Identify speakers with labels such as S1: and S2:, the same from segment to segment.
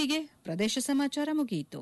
S1: ಇಲ್ಲಿಗೆ ಪ್ರದೇಶ ಸಮಾಚಾರ ಮುಗಿಯಿತು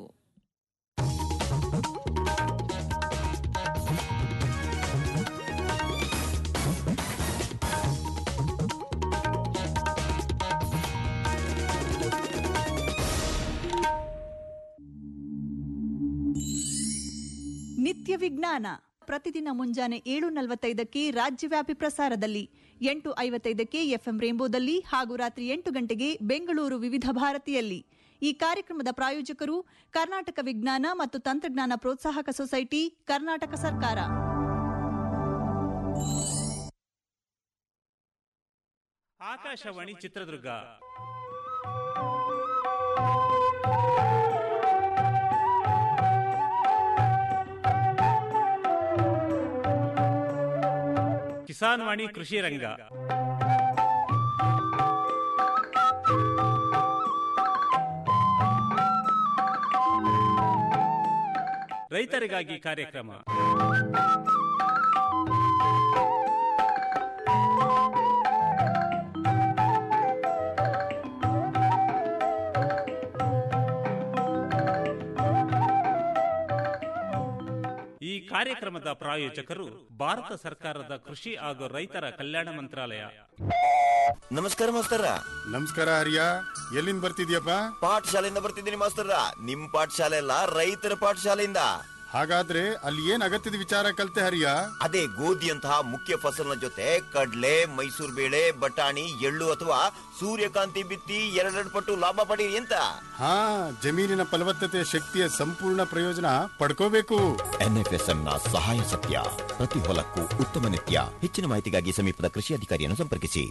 S2: ನಿತ್ಯ ವಿಜ್ಞಾನ ಪ್ರತಿದಿನ ಮುಂಜಾನೆ ಏಳು ನಲವತ್ತೈದಕ್ಕೆ ರಾಜ್ಯವ್ಯಾಪಿ ಪ್ರಸಾರದಲ್ಲಿ ಎಂಟು ಐವತ್ತೈದಕ್ಕೆ ಎಫ್ಎಂ ರೇಂಬೋದಲ್ಲಿ ಹಾಗೂ ರಾತ್ರಿ ಎಂಟು ಗಂಟೆಗೆ ಬೆಂಗಳೂರು ವಿವಿಧ ಭಾರತಿಯಲ್ಲಿ ಈ ಕಾರ್ಯಕ್ರಮದ ಪ್ರಾಯೋಜಕರು ಕರ್ನಾಟಕ ವಿಜ್ಞಾನ ಮತ್ತು ತಂತ್ರಜ್ಞಾನ ಪ್ರೋತ್ಸಾಹಕ ಸೊಸೈಟಿ ಕರ್ನಾಟಕ ಸರ್ಕಾರ
S3: ಆಕಾಶವಾಣಿ ಚಿತ್ರದುರ್ಗ ಕಿಸಾನ್ ವಾಣಿ ಕೃಷಿ ರಂಗ ರೈತರಿಗಾಗಿ ಕಾರ್ಯಕ್ರಮ ಈ ಕಾರ್ಯಕ್ರಮದ ಪ್ರಾಯೋಜಕರು ಭಾರತ ಸರ್ಕಾರದ ಕೃಷಿ ಹಾಗೂ ರೈತರ ಕಲ್ಯಾಣ ಮಂತ್ರಾಲಯ
S4: ನಮಸ್ಕಾರ ಮಾಸ್ತರ
S5: ನಮಸ್ಕಾರ ಹರಿಯ ಎಲ್ಲಿಂದ ಬರ್ತಿದ್ಯಪ್ಪ
S4: ಪಾಠಶಾಲೆಯಿಂದ ಬರ್ತಿದ್ದೀನಿ ಮಾಸ್ತರ ನಿಮ್ ಪಾಠಶಾಲೆ ಅಲ್ಲ ರೈತರ ಪಾಠಶಾಲೆಯಿಂದ
S5: ಹಾಗಾದ್ರೆ ಅಲ್ಲಿ ಏನ್ ಅಗತ್ಯದ ವಿಚಾರ ಕಲ್ತೆ ಹರಿಯ
S4: ಅದೇ ಗೋಧಿಯಂತಹ ಮುಖ್ಯ ಫಸಲಿನ ಜೊತೆ ಕಡ್ಲೆ ಮೈಸೂರು ಬೇಳೆ ಬಟಾಣಿ ಎಳ್ಳು ಅಥವಾ ಸೂರ್ಯಕಾಂತಿ ಬಿತ್ತಿ ಎರಡೆರಡು ಪಟ್ಟು ಲಾಭ ಪಡೀರಿ ಅಂತ
S5: ಹಾ ಜಮೀನಿನ ಫಲವತ್ತತೆ ಶಕ್ತಿಯ ಸಂಪೂರ್ಣ ಪ್ರಯೋಜನ ಪಡ್ಕೋಬೇಕು
S4: ಎನ್ಎಫ್ಎಸ್ಎಂ ನ ಸಹಾಯ ಸತ್ಯ ಪ್ರತಿ ಹೊಲಕ್ಕೂ ಉತ್ತಮ ನಿತ್ಯ ಹೆಚ್ಚಿನ ಮಾಹಿತಿಗಾಗಿ ಸಮೀಪದ ಕೃಷಿ ಅಧಿಕಾರಿಯನ್ನು ಸಂಪರ್ಕಿಸಿ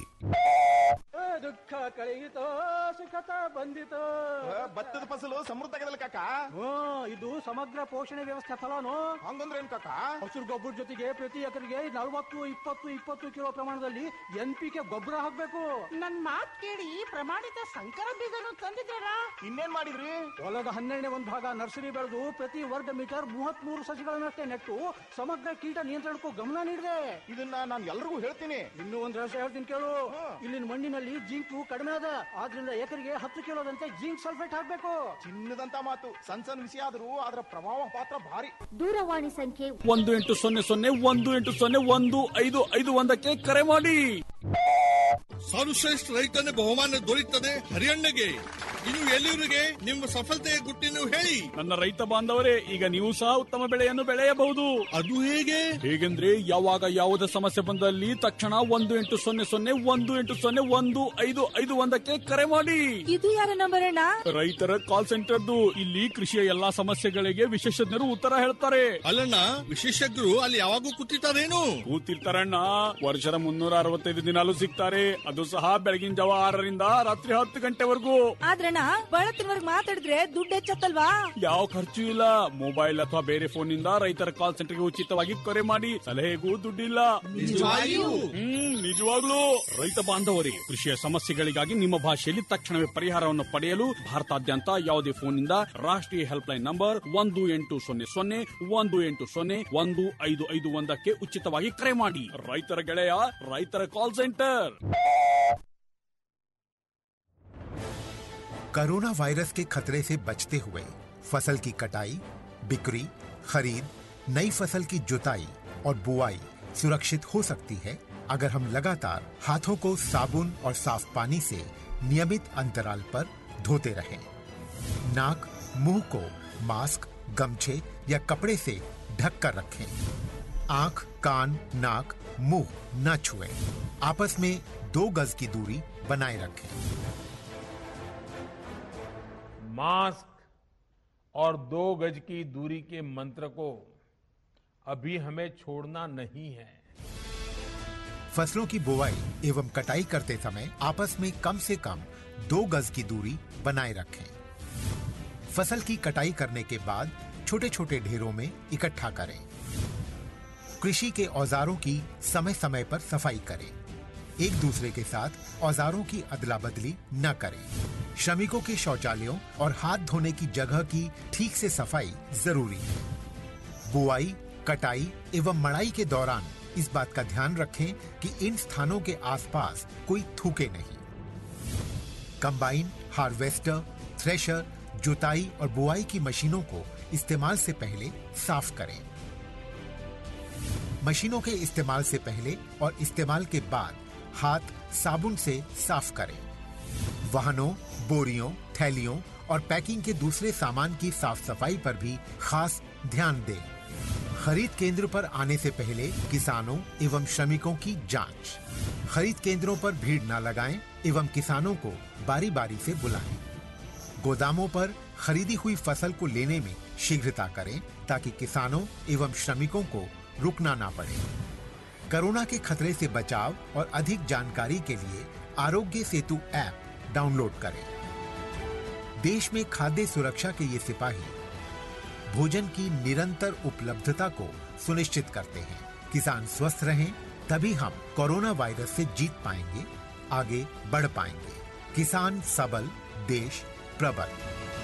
S6: ದುಃಖ ಕಳೆಯಿತೋ ಸುಖತ ಬಂದಿತೋ
S7: ಭತ್ತದ ಫಸಲು ಸಮೃದ್ಧಗದಲ್ಲ ಕಾಕ
S6: ಹ್ಮ್ ಇದು ಸಮಗ್ರ ಪೋಷಣೆ ವ್ಯವಸ್ಥೆ ಫಲನು
S7: ಹಂಗಂದ್ರೆ ಏನ್ ಕಾಕ
S6: ಹಸಿರು ಗೊಬ್ಬರ ಜೊತೆಗೆ ಪ್ರತಿ ಎಕರೆಗೆ ನಲವತ್ತು ಇಪ್ಪತ್ತು ಇಪ್ಪತ್ತು ಕಿಲೋ ಪ್ರಮಾಣದಲ್ಲಿ ಎನ್ ಪಿ ಕೆ ಗೊಬ್ಬರ ಹಾಕ್ಬೇಕು
S8: ನನ್ ಮಾತ್ ಕೇಳಿ ಪ್ರಮಾಣಿತ ಸಂಕರ ಬೀಜನು ತಂದಿದ್ದೀರಾ
S7: ಇನ್ನೇನ್ ಮಾಡಿದ್ರಿ
S6: ಹೊಲದ ಹನ್ನೆರಡನೇ ಒಂದು ಭಾಗ ನರ್ಸರಿ ಬೆಳೆದು ಪ್ರತಿ ವರ್ಗ ಮೀಟರ್ ಮೂವತ್ತ್ ಮೂರು ಸಸಿಗಳನ್ನಷ್ಟೇ ನೆಟ್ಟು ಸಮಗ್ರ ಕೀಟ ನಿಯಂತ್ರಣಕ್ಕೂ ಗಮನ ನೀಡಿದೆ
S7: ಇದನ್ನ ನಾನು ಎಲ್ರಿಗೂ ಹೇಳ್ತೀನಿ
S6: ಇನ್ನೂ ಒಂದ್ ರಹಸ್ಯ ಹೇಳ್ತೀನಿ ಕೇಳು ಇಲ್ಲಿನ ಮಣ್ಣಿನಲ್ಲಿ ಜಿಂಕು ಕಡಿಮೆ ಅದ ಆದ್ರಿಂದ ಎಕರೆಗೆ ಹತ್ತು ಕಿಲೋದಂತೆ ಜಿಂಕ್ ಸಲ್ಫೇಟ್ ಹಾಕ್ಬೇಕು
S7: ಚಿನ್ನದಂತ ಮಾತು ಸಣ್ಣ ಸಣ್ಣ ವಿಷಯ ಆದ್ರೂ ಅದರ ಪ್ರಭಾವ ಪಾತ್ರ ಭಾರಿ
S8: ದೂರವಾಣಿ ಸಂಖ್ಯೆ
S9: ಒಂದು ಎಂಟು ಸೊನ್ನೆ ಸೊನ್ನೆ ಒಂದು ಎಂಟು ಸೊನ್ನೆ ಒಂದು ಐದು ಐದು ಒಂದಕ್ಕೆ ಕರೆ ಮಾಡಿ
S10: ಸರ್ವಶ್ರೇಷ್ಠ ರೈತನ ಬಹುಮಾನ ದೊರೆಯುತ್ತದೆ ಹರಿಯಣ್ಣಗೆ ಇನ್ನು ಎಲ್ಲಿವರಿಗೆ ನಿಮ್ಮ ಸಫಲತೆಯ ಗುಟ್ಟಿನ ಹೇಳಿ
S9: ನನ್ನ ರೈತ ಬಾಂಧವರೇ ಈಗ ನೀವು ಸಹ ಉತ್ತಮ ಬೆಳೆಯನ್ನು ಬೆಳೆಯಬಹುದು
S10: ಅದು ಹೇಗೆ
S9: ಹೇಗೆಂದ್ರೆ ಯಾವಾಗ ಯಾವುದೇ ಸಮಸ್ಯೆ ಬಂದಲ್ಲಿ ತಕ್ಷಣ ಒಂದು ಎಂಟು ಸೊನ್ನೆ ಸೊನ್ನೆ ಒಂದು ಎಂಟು ಸೊನ್ನೆ ಒಂದು ಐದು ಐದು ಒಂದಕ್ಕೆ ಕರೆ ಮಾಡಿ
S2: ಇದು ಯಾರ ನಂಬರ್ ಅಣ್ಣ
S9: ರೈತರ ಕಾಲ್ ಸೆಂಟರ್ದು ಇಲ್ಲಿ ಕೃಷಿಯ ಎಲ್ಲಾ ಸಮಸ್ಯೆಗಳಿಗೆ ವಿಶೇಷಜ್ಞರು ಉತ್ತರ ಹೇಳ್ತಾರೆ
S10: ಅಲ್ಲಣ್ಣ ವಿಶೇಷಜ್ಞರು ಅಲ್ಲಿ ಯಾವಾಗೂ ಕೂತಿರ್ತಾರೇನು
S9: ಕೂತಿರ್ತಾರಣ್ಣ ವರ್ಷದ ಮುನ್ನೂರ ಅರವತ್ತೈದು ದಿನಾಲು ಸಿಗ್ತಾರೆ ಅದು ಸಹ ಬೆಳಗಿನ ಜಾವ ಆರರಿಂದ ರಾತ್ರಿ ಹತ್ತು ಗಂಟೆವರೆಗೂ
S2: ಆದ್ರಣ್ಣ ಬಳತ್ತಿನವರ್ಗ್ ಮಾತಾಡಿದ್ರೆ ದುಡ್ಡು ಹೆಚ್ಚತ್ತಲ್ವಾ
S9: ಯಾವ ಖರ್ಚು ಇಲ್ಲ ಮೊಬೈಲ್ ಅಥವಾ ಬೇರೆ ಫೋನ್ ನಿಂದ ರೈತರ ಕಾಲ್ ಸೆಂಟರ್ಗೆ ಉಚಿತವಾಗಿ ಕರೆ ಮಾಡಿ ಸಲಹೆಗೂ ದುಡ್ಡಿಲ್ಲ
S10: ನಿಜವಾಗಿಯೂ?
S9: ಹ್ಮ್ ನಿಜವಾಗ್ಲೂ ರೈತ ಬಾಂಧವರೇ ಕೃಷಿಯ ಸಮಸ್ಯೆಗಳಿಗಾಗಿ ನಿಮ್ಮ ಭಾಷೆಯಲ್ಲಿ ತಕ್ಷಣವೇ ಪರಿಹಾರವನ್ನು ಪಡೆಯಲು ಭಾರತಾದ್ಯಂತ ಯಾವುದೇ ಫೋನ್ ನಿಂದ ರಾಷ್ಟ್ರೀಯ ಹೆಲ್ಪ್ ಲೈನ್ ನಂಬರ್ ಒಂದು ಎಂಟು ಸೊನ್ನೆ ಸೊನ್ನೆ ಒಂದು ಎಂಟು ಸೊನ್ನೆ ಒಂದು ಐದು ಐದು ಒಂದಕ್ಕೆ ಉಚಿತವಾಗಿ ಕರೆ ಮಾಡಿ ರೈತರ ಗೆಳೆಯ ರೈತರ ಕಾಲ್ ಸೆಂಟರ್
S11: कोरोना वायरस के खतरे से बचते हुए फसल की कटाई बिक्री खरीद नई फसल की जुताई और बुआई सुरक्षित हो सकती है अगर हम लगातार हाथों को साबुन और साफ पानी से नियमित अंतराल पर धोते रहें नाक मुंह को मास्क गमछे या कपड़े से ढक कर रखें आंख कान नाक मुंह न छुएं आपस में दो गज की दूरी बनाए रखें
S12: मास्क और दो गज की दूरी के मंत्र को अभी हमें छोड़ना नहीं है
S11: फसलों की बुवाई एवं कटाई करते समय आपस में कम से कम दो गज की दूरी बनाए रखें फसल की कटाई करने के बाद छोटे छोटे ढेरों में इकट्ठा करें कृषि के औजारों की समय समय पर सफाई करें एक दूसरे के साथ औजारों की अदला बदली न करें श्रमिकों के शौचालयों और हाथ धोने की जगह की ठीक से सफाई जरूरी है बुआई कटाई एवं मड़ाई के दौरान इस बात का ध्यान रखें कि इन स्थानों के आसपास कोई थूके नहीं कंबाइन हार्वेस्टर थ्रेशर जुताई और बुआई की मशीनों को इस्तेमाल से पहले साफ करें मशीनों के इस्तेमाल से पहले और इस्तेमाल के बाद हाथ साबुन से साफ करें वाहनों बोरियों थैलियों और पैकिंग के दूसरे सामान की साफ सफाई पर भी खास ध्यान दें खरीद केंद्र पर आने से पहले किसानों एवं श्रमिकों की जांच खरीद केंद्रों पर भीड़ न लगाएं एवं किसानों को बारी बारी से बुलाएं गोदामों पर खरीदी हुई फसल को लेने में शीघ्रता करें ताकि किसानों एवं श्रमिकों को रुकना ना पड़े कोरोना के खतरे से बचाव और अधिक जानकारी के लिए आरोग्य सेतु ऐप डाउनलोड करें देश में खाद्य सुरक्षा के ये सिपाही भोजन की निरंतर उपलब्धता को सुनिश्चित करते हैं किसान स्वस्थ रहें तभी हम कोरोना वायरस से जीत पाएंगे आगे बढ़ पाएंगे किसान सबल देश प्रबल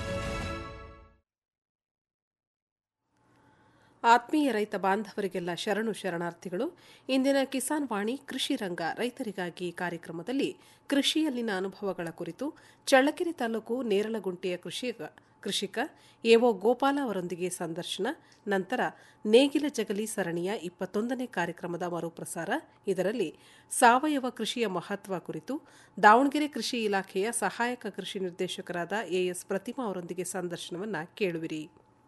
S13: ಆತ್ಮೀಯ ರೈತ ಬಾಂಧವರಿಗೆಲ್ಲ ಶರಣು ಶರಣಾರ್ಥಿಗಳು ಇಂದಿನ ಕಿಸಾನ್ ವಾಣಿ ಕೃಷಿ ರಂಗ ರೈತರಿಗಾಗಿ ಕಾರ್ಯಕ್ರಮದಲ್ಲಿ ಕೃಷಿಯಲ್ಲಿನ ಅನುಭವಗಳ ಕುರಿತು ಚಳ್ಳಕೆರೆ ತಾಲೂಕು ನೇರಲಗುಂಟೆಯ ಕೃಷಿಕ ಕೃಷಿಕ ಎಒ ಗೋಪಾಲ ಅವರೊಂದಿಗೆ ಸಂದರ್ಶನ ನಂತರ ನೇಗಿಲ ಜಗಲಿ ಸರಣಿಯ ಇಪ್ಪತ್ತೊಂದನೇ ಕಾರ್ಯಕ್ರಮದ ಮರುಪ್ರಸಾರ ಇದರಲ್ಲಿ ಸಾವಯವ ಕೃಷಿಯ ಮಹತ್ವ ಕುರಿತು ದಾವಣಗೆರೆ ಕೃಷಿ ಇಲಾಖೆಯ ಸಹಾಯಕ ಕೃಷಿ ನಿರ್ದೇಶಕರಾದ ಎಎಸ್ ಪ್ರತಿಮಾ ಅವರೊಂದಿಗೆ ಸಂದರ್ಶನವನ್ನು ಕೇಳುವಿರಿ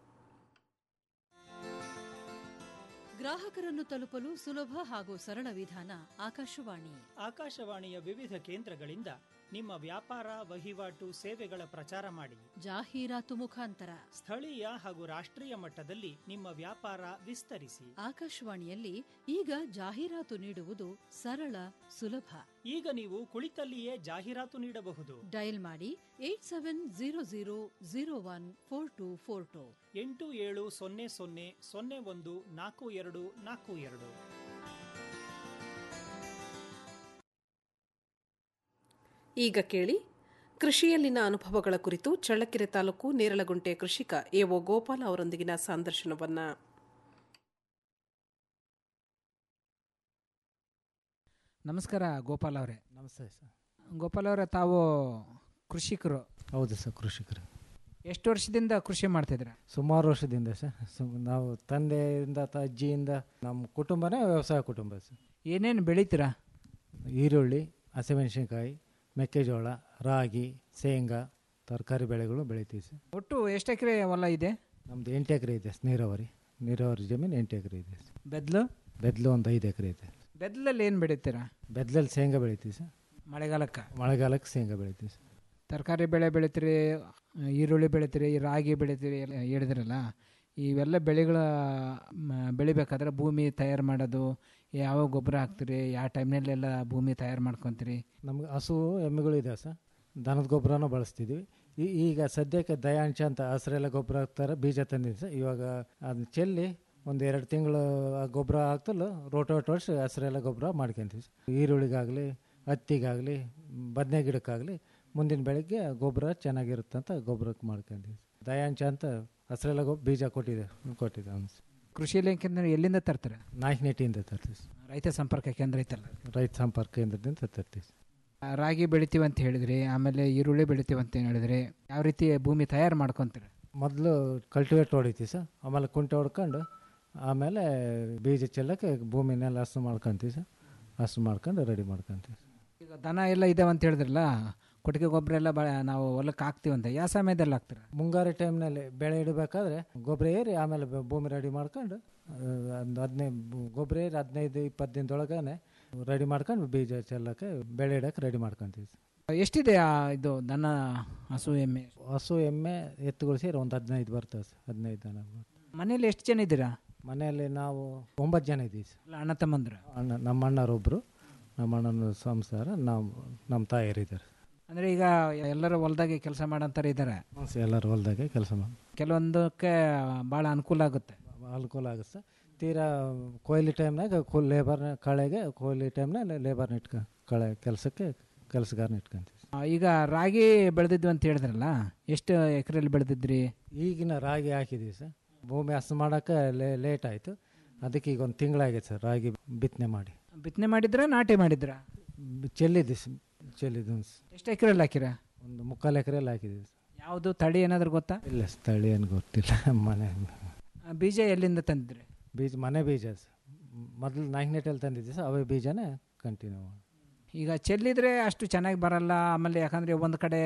S1: ಗ್ರಾಹಕರನ್ನು ತಲುಪಲು ಸುಲಭ ಹಾಗೂ ಸರಳ ವಿಧಾನ ಆಕಾಶವಾಣಿ
S14: ಆಕಾಶವಾಣಿಯ ವಿವಿಧ ಕೇಂದ್ರಗಳಿಂದ ನಿಮ್ಮ ವ್ಯಾಪಾರ ವಹಿವಾಟು ಸೇವೆಗಳ ಪ್ರಚಾರ ಮಾಡಿ
S1: ಜಾಹೀರಾತು ಮುಖಾಂತರ
S14: ಸ್ಥಳೀಯ ಹಾಗೂ ರಾಷ್ಟ್ರೀಯ ಮಟ್ಟದಲ್ಲಿ ನಿಮ್ಮ ವ್ಯಾಪಾರ ವಿಸ್ತರಿಸಿ
S1: ಆಕಾಶವಾಣಿಯಲ್ಲಿ ಈಗ ಜಾಹೀರಾತು ನೀಡುವುದು ಸರಳ ಸುಲಭ
S14: ಈಗ ನೀವು ಕುಳಿತಲ್ಲಿಯೇ ಜಾಹೀರಾತು ನೀಡಬಹುದು
S1: ಡಯಲ್ ಮಾಡಿ eight seven zero zero zero one four two four two
S14: ಎಂಟು ಏಳು ಸೊನ್ನೆ ಸೊನ್ನೆ ಸೊನ್ನೆ ಒಂದು ನಾಲ್ಕು ಎರಡು ನಾಲ್ಕು ಎರಡು
S13: ಈಗ ಕೇಳಿ ಕೃಷಿಯಲ್ಲಿನ ಅನುಭವಗಳ ಕುರಿತು ಚಳ್ಳಕೆರೆ ತಾಲೂಕು ನೇರಲಗುಂಟೆ ಕೃಷಿಕ ಎಒ ಗೋಪಾಲ ಅವರೊಂದಿಗಿನ ಸಂದರ್ಶನವನ್ನ
S15: ನಮಸ್ಕಾರ ಗೋಪಾಲ್ ಅವರೇ
S16: ನಮಸ್ತೆ ಸರ್
S15: ಗೋಪಾಲ್ ಅವರೇ ತಾವು ಕೃಷಿಕರು
S16: ಹೌದು ಸರ್ ಕೃಷಿಕರು
S15: ಎಷ್ಟು ವರ್ಷದಿಂದ ಕೃಷಿ ಮಾಡ್ತಿದ್ದೀರಾ
S16: ಸುಮಾರು ವರ್ಷದಿಂದ ಸರ್ ಸು ನಾವು ತಂದೆಯಿಂದ ತ ಅಜ್ಜಿಯಿಂದ ನಮ್ಮ ಕುಟುಂಬನೇ ವ್ಯವಸಾಯ ಕುಟುಂಬ ಸರ್
S15: ಏನೇನು ಬೆಳಿತೀರಾ
S16: ಈರುಳ್ಳಿ ಹಸಿಮೆಣಸಿನ್ಕಾಯಿ ಮೆಕ್ಕೆಜೋಳ ರಾಗಿ ಶೇಂಗಾ ತರಕಾರಿ ಬೆಳೆಗಳು ಬೆಳಿತೀವಿ ಸರ್
S15: ಒಟ್ಟು ಎಷ್ಟು ಎಕರೆ ಹೊಲ ಇದೆ
S16: ನಮ್ಮದು ಎಂಟು ಎಕರೆ ಇದೆ ಸರ್ ನೀರಾವರಿ ನೀರಾವರಿ ಜಮೀನು ಎಂಟು ಎಕರೆ ಇದೆ ಸರ್
S15: ಬೆದ್ಲು
S16: ಬೆದ್ಲು ಒಂದು ಐದು ಎಕರೆ ಇದೆ
S15: ಬೆದ್ಲಲ್ಲಿ ಏನು ಬೆಳಿತೀರಾ
S16: ಬೆದ್ಲಲ್ಲಿ ಶೇಂಗಾ ಬೆಳಿತೀವಿ ಸರ್
S15: ಮಳೆಗಾಲಕ್ಕೆ
S16: ಮಳೆಗಾಲಕ್ಕೆ ಶೇಂಗಾ ಬೆಳಿತೀವಿ ಸರ್
S15: ತರಕಾರಿ ಬೆಳೆ ಬೆಳಿತೀರಿ ಈರುಳ್ಳಿ ಬೆಳಿತೀರಿ ರಾಗಿ ಬೆಳಿತೀರಿ ಎಲ್ಲ ಹೇಳಿದ್ರಲ್ಲ ಇವೆಲ್ಲ ಬೆಳೆಗಳ ಮ, ಬೆಳಿಬೇಕಾದ್ರೆ ಭೂಮಿ ತಯಾರು ಮಾಡೋದು ಯಾವ ಗೊಬ್ಬರ ಹಾಕ್ತೀರಿ ಯಾವ ಟೈಮ್ನಲ್ಲೆಲ್ಲ ಭೂಮಿ ತಯಾರು ಮಾಡ್ಕೊತೀರಿ
S16: ನಮ್ಗೆ ಹಸು ಎಮ್ಮೆಗಳು ಇದೆ ಸರ್ ದನದ ಗೊಬ್ಬರನೂ ಬಳಸ್ತಿದ್ವಿ ಈ- ಈಗ ಸದ್ಯಕ್ಕೆ ದಯಾಂಶ ಅಂತ ಹಸಿರೆಲ್ಲ ಗೊಬ್ಬರ ಹಾಕ್ತಾರೆ ಬೀಜ ತಂದಿದ್ದು ಸರ್ ಇವಾಗ ಅದನ್ನ ಚೆಲ್ಲಿ ಒಂದು ಎರಡು ತಿಂಗಳು ಆ ಗೊಬ್ಬರ ಹಾಕ್ತಲು ರೋಟೋಟ್ ಹೊಡ್ಸಿ ಹಸಿರೆಲ್ಲ ಗೊಬ್ಬರ ಮಾಡ್ಕೊಂತೀವಿ ಸರ್ ಈರುಳ್ಳಿಗಾಗಲಿ ಹತ್ತಿಗಾಗಲಿ ಬದನೆ ಗಿಡಕ್ಕಾಗಲಿ ಮುಂದಿನ ಬೆಳಗ್ಗೆ ಗೊಬ್ಬರ ಚೆನ್ನಾಗಿರುತ್ತೆ ಅಂತ ಗೊಬ್ಬರಕ್ಕೆ ಮಾಡ್ಕೊಂತೀವಿ ದಯಾಂಶ ಅಂತ ಹಸಿರೆಲ್ಲ ಗೊಬ್ಬರ ಬೀಜ ಕೊಟ್ಟಿದೆ ಕೊಟ್ಟಿದೆ ಅವ್ನು ಸರ್.
S15: ಕೃಷಿ ಇಲಾಖೆಯಿಂದ ಎಲ್ಲಿಂದ ತರ್ತಾರೆ
S16: ನಾಯಕನಹಟ್ಟಿಯಿಂದ ತರ್ತೀವಿ ಸರ್.
S15: ರೈತ ಸಂಪರ್ಕ ಕೇಂದ್ರ ಐತಲ್ಲ
S16: ರೈತ ಸಂಪರ್ಕ ಕೇಂದ್ರದಿಂದ ತರ್ತೀವಿ ಸರ್.
S15: ಆ, ರಾಗಿ ಬೆಳಿತೀವಿ ಅಂತ ಹೇಳಿದ್ರಿ ಆಮೇಲೆ ಈರುಳ್ಳಿ ಬೆಳಿತೀವಿ ಅಂತ ಹೇಳಿದ್ರಿ ಯಾವ ರೀತಿ ಭೂಮಿ ತಯಾರು ಮಾಡ್ಕೊತೀರಿ
S16: ಮೊದಲು ಕಲ್ಟಿವೇಟ್ ಹೊಡಿತೀವಿ ಸರ್ ಆಮೇಲೆ ಕುಂಟೆ ಹೊಡ್ಕೊಂಡು ಆಮೇಲೆ ಬೀಜ ಚೆಲ್ಲಕ್ಕೆ ಭೂಮಿನೆಲ್ಲ ಹಸು ಮಾಡ್ಕೊತೀವಿ ಸರ್ ಹಸು ಮಾಡ್ಕೊಂಡು ರೆಡಿ ಮಾಡ್ಕೊತೀವಿ
S15: ಈಗ ದನ ಎಲ್ಲ ಇದಾವೆ ಅಂತ ಹೇಳಿದ್ರಲ್ಲ ಕೊಟ್ಟಿಗೆ ಗೊಬ್ಬರ ಎಲ್ಲ ಬ ನಾವು ಹೊಲಕ್ಕೆ ಹಾಕ್ತೀವಿ ಅಂತ ಯಾವ ಸಮಯದಲ್ಲಿ ಹಾಕ್ತೀರಾ
S16: ಮುಂಗಾರು ಟೈಮ್ನಲ್ಲಿ ಬೆಳೆ ಇಡಬೇಕಾದ್ರೆ ಗೊಬ್ಬರ ಏರಿ ಆಮೇಲೆ ಬ- ಭೂಮಿ ರೆಡಿ ಮಾಡ್ಕೊಂಡು ಒಂದು ಹದಿನೈದು ಗೊಬ್ಬರ ಏರಿ ಹದಿನೈದು ಇಪ್ಪತ್ತು ದಿನದೊಳಗನೆ ರೆಡಿ ಮಾಡ್ಕೊಂಡು ಬೀಜ ಚೆಲ್ಲಕ್ಕೆ ಬೆಳೆ ಇಡಕ್ಕೆ ರೆಡಿ ಮಾಡ್ಕೊತೀವಿ ಸರ್
S15: ಎಷ್ಟಿದೆ ಆ ಇದು ದನ ಹಸು ಎಮ್ಮೆ
S16: ಹಸು ಎಮ್ಮೆ ಎತ್ತುಗಳು ಸೇರಿ ಒಂದು ಹದಿನೈದು ಬರ್ತವೆ ಸರ್ ಹದಿನೈದು ದನ ಬರ್ತವೆ
S15: ಮನೇಲಿ ಎಷ್ಟು ಜನ ಇದ್ದೀರಾ
S16: ಮನೆಯಲ್ಲಿ ನಾವು ಒಂಬತ್ತು ಜನ ಇದ್ದೀವಿ ಸರ್
S15: ಅಲ್ಲ ಅಣ್ಣ ತಮ್ಮಂದ್ರ
S16: ಅಣ್ಣ ನಮ್ಮ ಅಣ್ಣರೊಬ್ಬರು ನಮ್ಮ ಅಣ್ಣನ ಸಂಸಾರ ನಾವು ನಮ್ಮ ತಾಯರಿದ್ದಾರೆ
S15: ಅಂದರೆ ಈಗ ಎಲ್ಲರೂ ಹೊಲ್ದಾಗೆ ಕೆಲಸ ಮಾಡೋಂಥವ್ರು ಇದ್ದಾರೆ
S16: ಎಲ್ಲರೂ ಹೊಲ್ದಾಗೆ ಕೆಲಸ ಮಾಡಿ
S15: ಕೆಲವೊಂದಕ್ಕೆ ಭಾಳ ಅನುಕೂಲ ಆಗುತ್ತೆ
S16: ಅನುಕೂಲ ಆಗುತ್ತೆ ಸರ್ ತೀರಾ ಕೊಯ್ಲಿ ಟೈಮ್ನಾಗ ಕೊ ಲೇಬರ್ನ ಕಳೆಗೆ ಕೊಯ್ಲಿ ಟೈಮ್ನಾಗ ಲೇಬರ್ನ ಇಟ್ಕೊ ಕಳೆ ಕೆಲಸಕ್ಕೆ ಕೆಲಸಗಾರನ ಇಟ್ಕೊಂತೀವಿ
S15: ಆ, ಈಗ ರಾಗಿ ಬೆಳೆದಿದ್ವಿ ಅಂತ ಹೇಳಿದ್ರಲ್ಲ ಎಷ್ಟು ಎಕರೆಯಲ್ಲಿ ಬೆಳೆದಿದ್ರಿ
S16: ಈಗಿನ ರಾಗಿ ಹಾಕಿದ್ದೀವಿ ಸರ್ ಭೂಮಿ ಹಸು ಮಾಡೋಕ್ಕೆ ಲೇ ಲೇಟ್ ಆಯಿತು ಅದಕ್ಕೆ ಈಗ ಒಂದು ತಿಂಗಳಾಗೈತೆ ಸರ್ ರಾಗಿ ಬಿತ್ತನೆ ಮಾಡಿ
S15: ಬಿತ್ತನೆ ಮಾಡಿದ್ರ ನಾಟಿ ಮಾಡಿದ್ರ
S16: ಬ್- ಚೆಲ್ಲಿದ್ವಿ ಸ್- ಚೆಲ್ಲಿದ್ವಿ ಸ್-
S15: ಎಷ್ಟು ಎಕರೆಯಲ್ಲಿ ಹಾಕಿರ
S16: ಒಂದು ಮುಕ್ಕಾಲು ಎಕರೆಯಲ್ಲಿ ಹಾಕಿದ್ದೀವಿ ಸರ್
S15: ಯಾವುದು ತಳಿ ಏನಾದರೂ ಗೊತ್ತಾ
S16: ಇಲ್ಲ ಸ್ಥಳೀಯ ಏನು ಗೊತ್ತಿಲ್ಲ ಮನೆ
S15: ಆ, ಬೀಜ ಎಲ್ಲಿಂದ ತಂದಿದ್ರಿ
S16: ಬೀಜ ಮನೆ ಬೀಜ ಸರ್ ಮೊದಲು ನಾಲ್ಕನೇಟಲ್ಲಿ ತಂದಿದ್ದೆ ಸರ್ ಅವೇ ಬೀಜನೇ ಕಂಟಿನ್ಯೂ
S15: ಈಗ ಚೆಲ್ಲಿದ್ರೆ ಅಷ್ಟು ಚೆನ್ನಾಗಿ ಬರಲ್ಲ ಆಮೇಲೆ ಯಾಕಂದರೆ ಒಂದು ಕಡೆ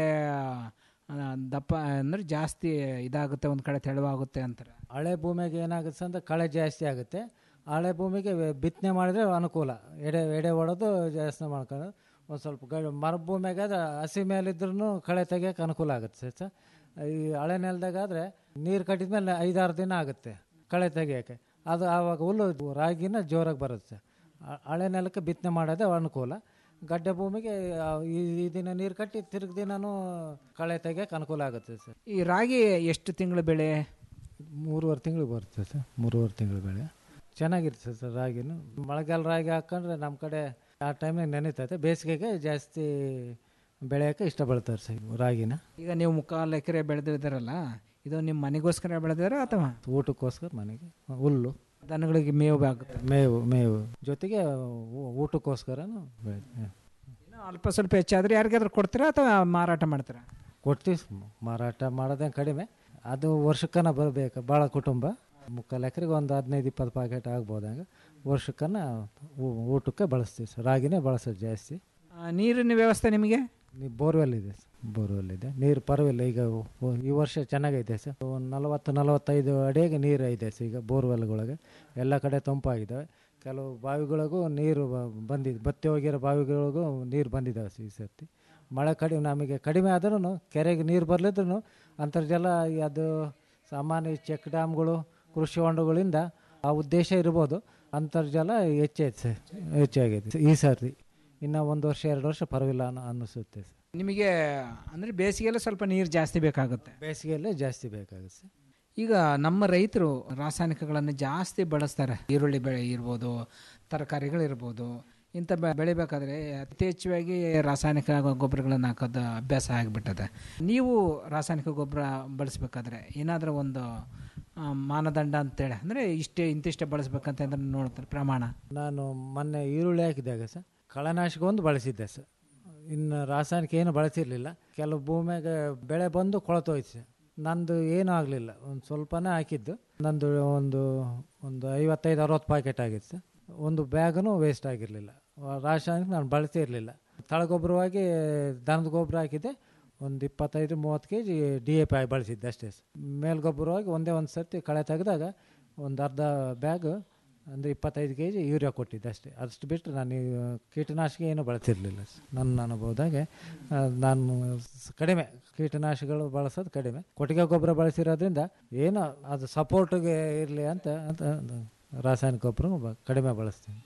S15: ಆ, ದಪ್ಪ ಅಂದರೆ ಜಾಸ್ತಿ ಇದಾಗುತ್ತೆ ಒಂದು ಕಡೆ ತೆಳುವಾಗುತ್ತೆ ಅಂತಾರೆ
S16: ಹಳೆ ಭೂಮಿಗೆ ಏನಾಗುತ್ತೆ ಅಂದ್ರೆ ಕಳೆ ಜಾಸ್ತಿ ಆಗುತ್ತೆ ಹಳೆ ಭೂಮಿಗೆ ಬಿತ್ತನೆ ಮಾಡಿದ್ರೆ ಅನುಕೂಲ ಎಡೆ ಎಡೆ ಹೊಡೆದು ಜಾಸ್ತಿ ಮಾಡ್ಕೊಂಡು ಒಂದು ಸ್ವಲ್ಪ ಗ ಮರ ಭೂಮಿಯಾಗಾದ್ರೆ ಹಸಿ ಮೇಲಿದ್ರೂ ಕಳೆ ತೆಗಿಯೋಕೆ ಅನುಕೂಲ ಆಗುತ್ತೆ ಸರ್ ಸರ್ ಈ ಹಳೆ ನೆಲದಾಗಾದ್ರೆ ನೀರು ಕಟ್ಟಿದ ಮೇಲೆ ಐದಾರು ದಿನ ಆಗುತ್ತೆ ಕಳೆ ತೆಗಿಯೋಕ್ಕೆ ಅದು ಆವಾಗ ಹುಲ್ಲು ರಾಗಿನ ಜೋರಾಗಿ ಬರುತ್ತೆ ಹ- ಹಳೆ ನೆಲಕ್ಕೆ ಬಿತ್ತನೆ ಮಾಡೋದೇ ಅನುಕೂಲ ಗಡ್ಡೆ ಭೂಮಿಗೆ ಆ, ಈ ಈ ದಿನ ನೀರು ಕಟ್ಟಿ ತಿರ್ಗಿ ದಿನನೂ ಕಳೆ ತೆಗಿಯೋಕೆ ಅನುಕೂಲ ಆಗುತ್ತೆ ಸರ್
S15: ಈ ರಾಗಿ ಎಷ್ಟು ತಿಂಗಳು ಬೆಳೆ
S16: ಮೂರುವರೆ ತಿಂಗಳು ಬರುತ್ತೆ ಸರ್ ಮೂರುವರೆ ತಿಂಗಳು ಬೆಳೆ ಚೆನ್ನಾಗಿರುತ್ತೆ ಸರ್ ರಾಗಿನು ಮಳೆಗಾಲ ರಾಗಿ ಹಾಕೊಂಡ್ರೆ ನಮ್ಮ ಕಡೆ ಆ ಟೈಮಿಗೆ ನೆನೀತೈತೆ ಬೇಸಿಗೆಗೆ ಜಾಸ್ತಿ ಬೆಳೆಯೋಕೆ ಇಷ್ಟಪಡ್ತಾರೆ ಸರ್ ರಾಗಿನ
S15: ಈಗ ನೀವು ಮುಕ್ಕಾಲು ಎಕರೆ ಬೆಳೆದಿದ್ದೀರಲ್ಲ ಇದು ನಿಮ್ಮ ಮನೆಗೋಸ್ಕರ ಬೆಳೆದಿರ ಅಥವಾ
S16: ಊಟಕ್ಕೋಸ್ಕರ ಮನೆಗೆ ಹುಲ್ಲು
S15: ದನಗಳಿಗೆ ಮೇವು ಆಗುತ್ತೆ
S16: ಮೇವು ಮೇವು ಜೊತೆಗೆ ಊ- ಊಟಕ್ಕೋಸ್ಕರನೂ ಬೆಳೆ
S15: ಇನ್ನು ಅಲ್ಪ ಸ್ವಲ್ಪ ಹೆಚ್ಚಾದ್ರೆ ಯಾರಿಗಾದ್ರೂ ಕೊಡ್ತೀರಾ ಅಥವಾ ಮಾರಾಟ ಮಾಡ್ತೀರಾ
S16: ಕೊಡ್ತೀವಿ ಸ್- ಮಾರಾಟ ಮಾಡೋದೇ ಕಡಿಮೆ ಅದು ವರ್ಷಕ್ಕನ ಬರಬೇಕು ಭಾಳ ಕುಟುಂಬ ಮುಕ್ಕಾಲು ಎಕರೆಗೆ ಒಂದು ಹದಿನೈದು ಇಪ್ಪತ್ತು ಪ್ಯಾಕೆಟ್ ಆಗ್ಬೋದು ಹಂಗೆ ವರ್ಷಕ್ಕನ ಊ- ಊಟಕ್ಕೆ ಬಳಸ್ತೀವಿ ಸರ್ ರಾಗಿನೇ ಬಳಸೋದು ಜಾಸ್ತಿ
S15: ಆ, ನೀರಿನ ವ್ಯವಸ್ಥೆ ನಿಮಗೆ
S16: ನೀ ಬೋರ್ವೆಲ್ ಇದೆ ಸರ್ ಬೋರ್ವೆಲ್ ಇದೆ ನೀರು ಪರವಾಗಿಲ್ಲ ಈಗ ಒ- ಈ ವರ್ಷ ಚೆನ್ನಾಗೈತೆ ಸರ್ ಒಂದು ನಲವತ್ತು ನಲವತ್ತೈದು ಅಡಿಗೆ ನೀರು ಇದೆ ಸರ್ ಈಗ ಬೋರ್ವೆಲ್ಗಳಿಗೆ ಎಲ್ಲ ಕಡೆ ತಂಪಾಗಿದ್ದಾವೆ ಕೆಲವು ಬಾವಿಗಳಿಗೂ ನೀರು ಬ- ಬಂದಿದೆ ಬತ್ತಿ ಹೋಗಿರೋ ಬಾವಿಗಳಿಗೂ ನೀರು ಬಂದಿದ್ದಾವೆ ಸರ್ ಈ ಸರ್ತಿ ಮಳೆ ಕಡಿಮೆ ನಮಗೆ ಕಡಿಮೆ ಆದ್ರೂ ಕೆರೆಗೆ ನೀರು ಬರಲಿದ್ರು ಅಂತರ್ಜಲ ಈ ಅದು ಸಾಮಾನ್ಯ ಚೆಕ್ ಡ್ಯಾಮ್ಗಳು ಕೃಷಿ ಹೊಂಡಗಳಿಂದ ಆ ಉದ್ದೇಶ ಇರ್ಬೋದು ಅಂತರ್ಜಲ ಹೆಚ್ಚೈತೆ ಸರ್ ಹೆಚ್ಚಾಗಿದೆ ಈ ಸರ್ತಿ ಇನ್ನು ಒಂದು ವರ್ಷ ಎರಡು ವರ್ಷ ಪರವಾಗಿಲ್ಲ ಅನ್ನೋ ಅನ್ನಿಸುತ್ತೆ ಸರ್
S15: ನಿಮಗೆ ಅಂದರೆ ಬೇಸಿಗೆಲ್ಲ ಸ್ವಲ್ಪ ನೀರು ಜಾಸ್ತಿ ಬೇಕಾಗುತ್ತೆ
S16: ಬೇಸಿಗೆಯಲ್ಲೇ ಜಾಸ್ತಿ ಬೇಕಾಗುತ್ತೆ ಸರ್
S15: ಈಗ ನಮ್ಮ ರೈತರು ರಾಸಾಯನಿಕಗಳನ್ನು ಜಾಸ್ತಿ ಬಳಸ್ತಾರೆ ಈರುಳ್ಳಿ ಬೆಳೆ ಇರ್ಬೋದು ತರಕಾರಿಗಳಿರ್ಬೋದು ಇಂಥ ಬೆ ಬೆಳಿಬೇಕಾದ್ರೆ ಯಥೇಚ್ಛವಾಗಿ ರಾಸಾಯನಿಕ ಗೊಬ್ಬರಗಳನ್ನು ಹಾಕೋದು ಅಭ್ಯಾಸ ಆಗಿಬಿಟ್ಟದೆ ನೀವು ರಾಸಾಯನಿಕ ಗೊಬ್ಬರ ಬಳಸಬೇಕಾದ್ರೆ ಏನಾದರೂ ಒಂದು ಆ, ಮಾನದಂಡ ಅಂತೇಳಿ ಅಂದರೆ ಇಷ್ಟೇ ಇಂತಿಷ್ಟೇ ಬಳಸ್ಬೇಕಂತ ಏನಾದ್ರು ನೋಡ್ತಾರೆ ಪ್ರಮಾಣ
S16: ನಾನು ಮೊನ್ನೆ ಈರುಳ್ಳಿ ಹಾಕಿದಾಗ ಸರ್ ಕಳೆನಾಶಕ ಒಂದು ಬಳಸಿದ್ದೆ ಸರ್ ಇನ್ನು ರಾಸಾಯನಿಕ ಏನು ಬಳಸಿರಲಿಲ್ಲ ಕೆಲವು ಭೂಮಿಯಾಗ ಬೆಳೆ ಬಂದು ಕೊಳತೋಯ್ತು ಸರ್ ನಂದು ಏನೂ ಆಗಲಿಲ್ಲ ಒಂದು ಸ್ವಲ್ಪನೇ ಹಾಕಿದ್ದು ನಂದು ಒಂದು ಒಂದು ಐವತ್ತೈದು ಅರವತ್ತು ಪ್ಯಾಕೆಟ್ ಆಗಿತ್ತು ಸರ್ ಒಂದು ಬ್ಯಾಗನು ವೇಸ್ಟ್ ಆಗಿರಲಿಲ್ಲ ರಾಸಾಯನಿಕ ನಾನು ಬಳಸೇ ಇರಲಿಲ್ಲ ತಳಗೊಬ್ಬರವಾಗಿ ದನದ ಗೊಬ್ಬರ ಹಾಕಿದ್ದೆ ಒಂದು ಇಪ್ಪತ್ತೈದು ಮೂವತ್ತು K G D A P ಆಗಿ ಬಳಸಿದ್ದೆ ಅಷ್ಟೇ ಸರ್ ಮೇಲ್ಗೊಬ್ಬರವಾಗಿ ಒಂದೇ ಒಂದು ಸರ್ತಿ ಕಳೆ ತೆಗೆದಾಗ ಒಂದು ಅರ್ಧ ಬ್ಯಾಗ್ ಅಂದರೆ ಇಪ್ಪತ್ತೈದು ಕೆ ಜಿ ಯೂರಿಯಾ ಕೊಟ್ಟಿದ್ದೆ ಅಷ್ಟೇ ಅಷ್ಟು ಬಿಟ್ಟರೆ ನಾನು ಈ ಕೀಟನಾಶಕ ಏನು ಬಳಸಿರಲಿಲ್ಲ ನನ್ನ ಅನುಭವದಾಗೆ ಆ, ನಾನು ಸ್- ಕಡಿಮೆ ಕೀಟನಾಶಕಗಳು ಬಳಸೋದು ಕಡಿಮೆ ಕೊಟ್ಟಿಗೆ ಗೊಬ್ಬರ ಬಳಸಿರೋದ್ರಿಂದ ಏನೋ ಅದು ಸಪೋರ್ಟಿಗೆ ಇರಲಿ ಅಂತ ಅಂತ ರಾಸಾಯನಿಕ ಗೊಬ್ಬರ ಬ- ಕಡಿಮೆ ಬಳಸ್ತೀನಿ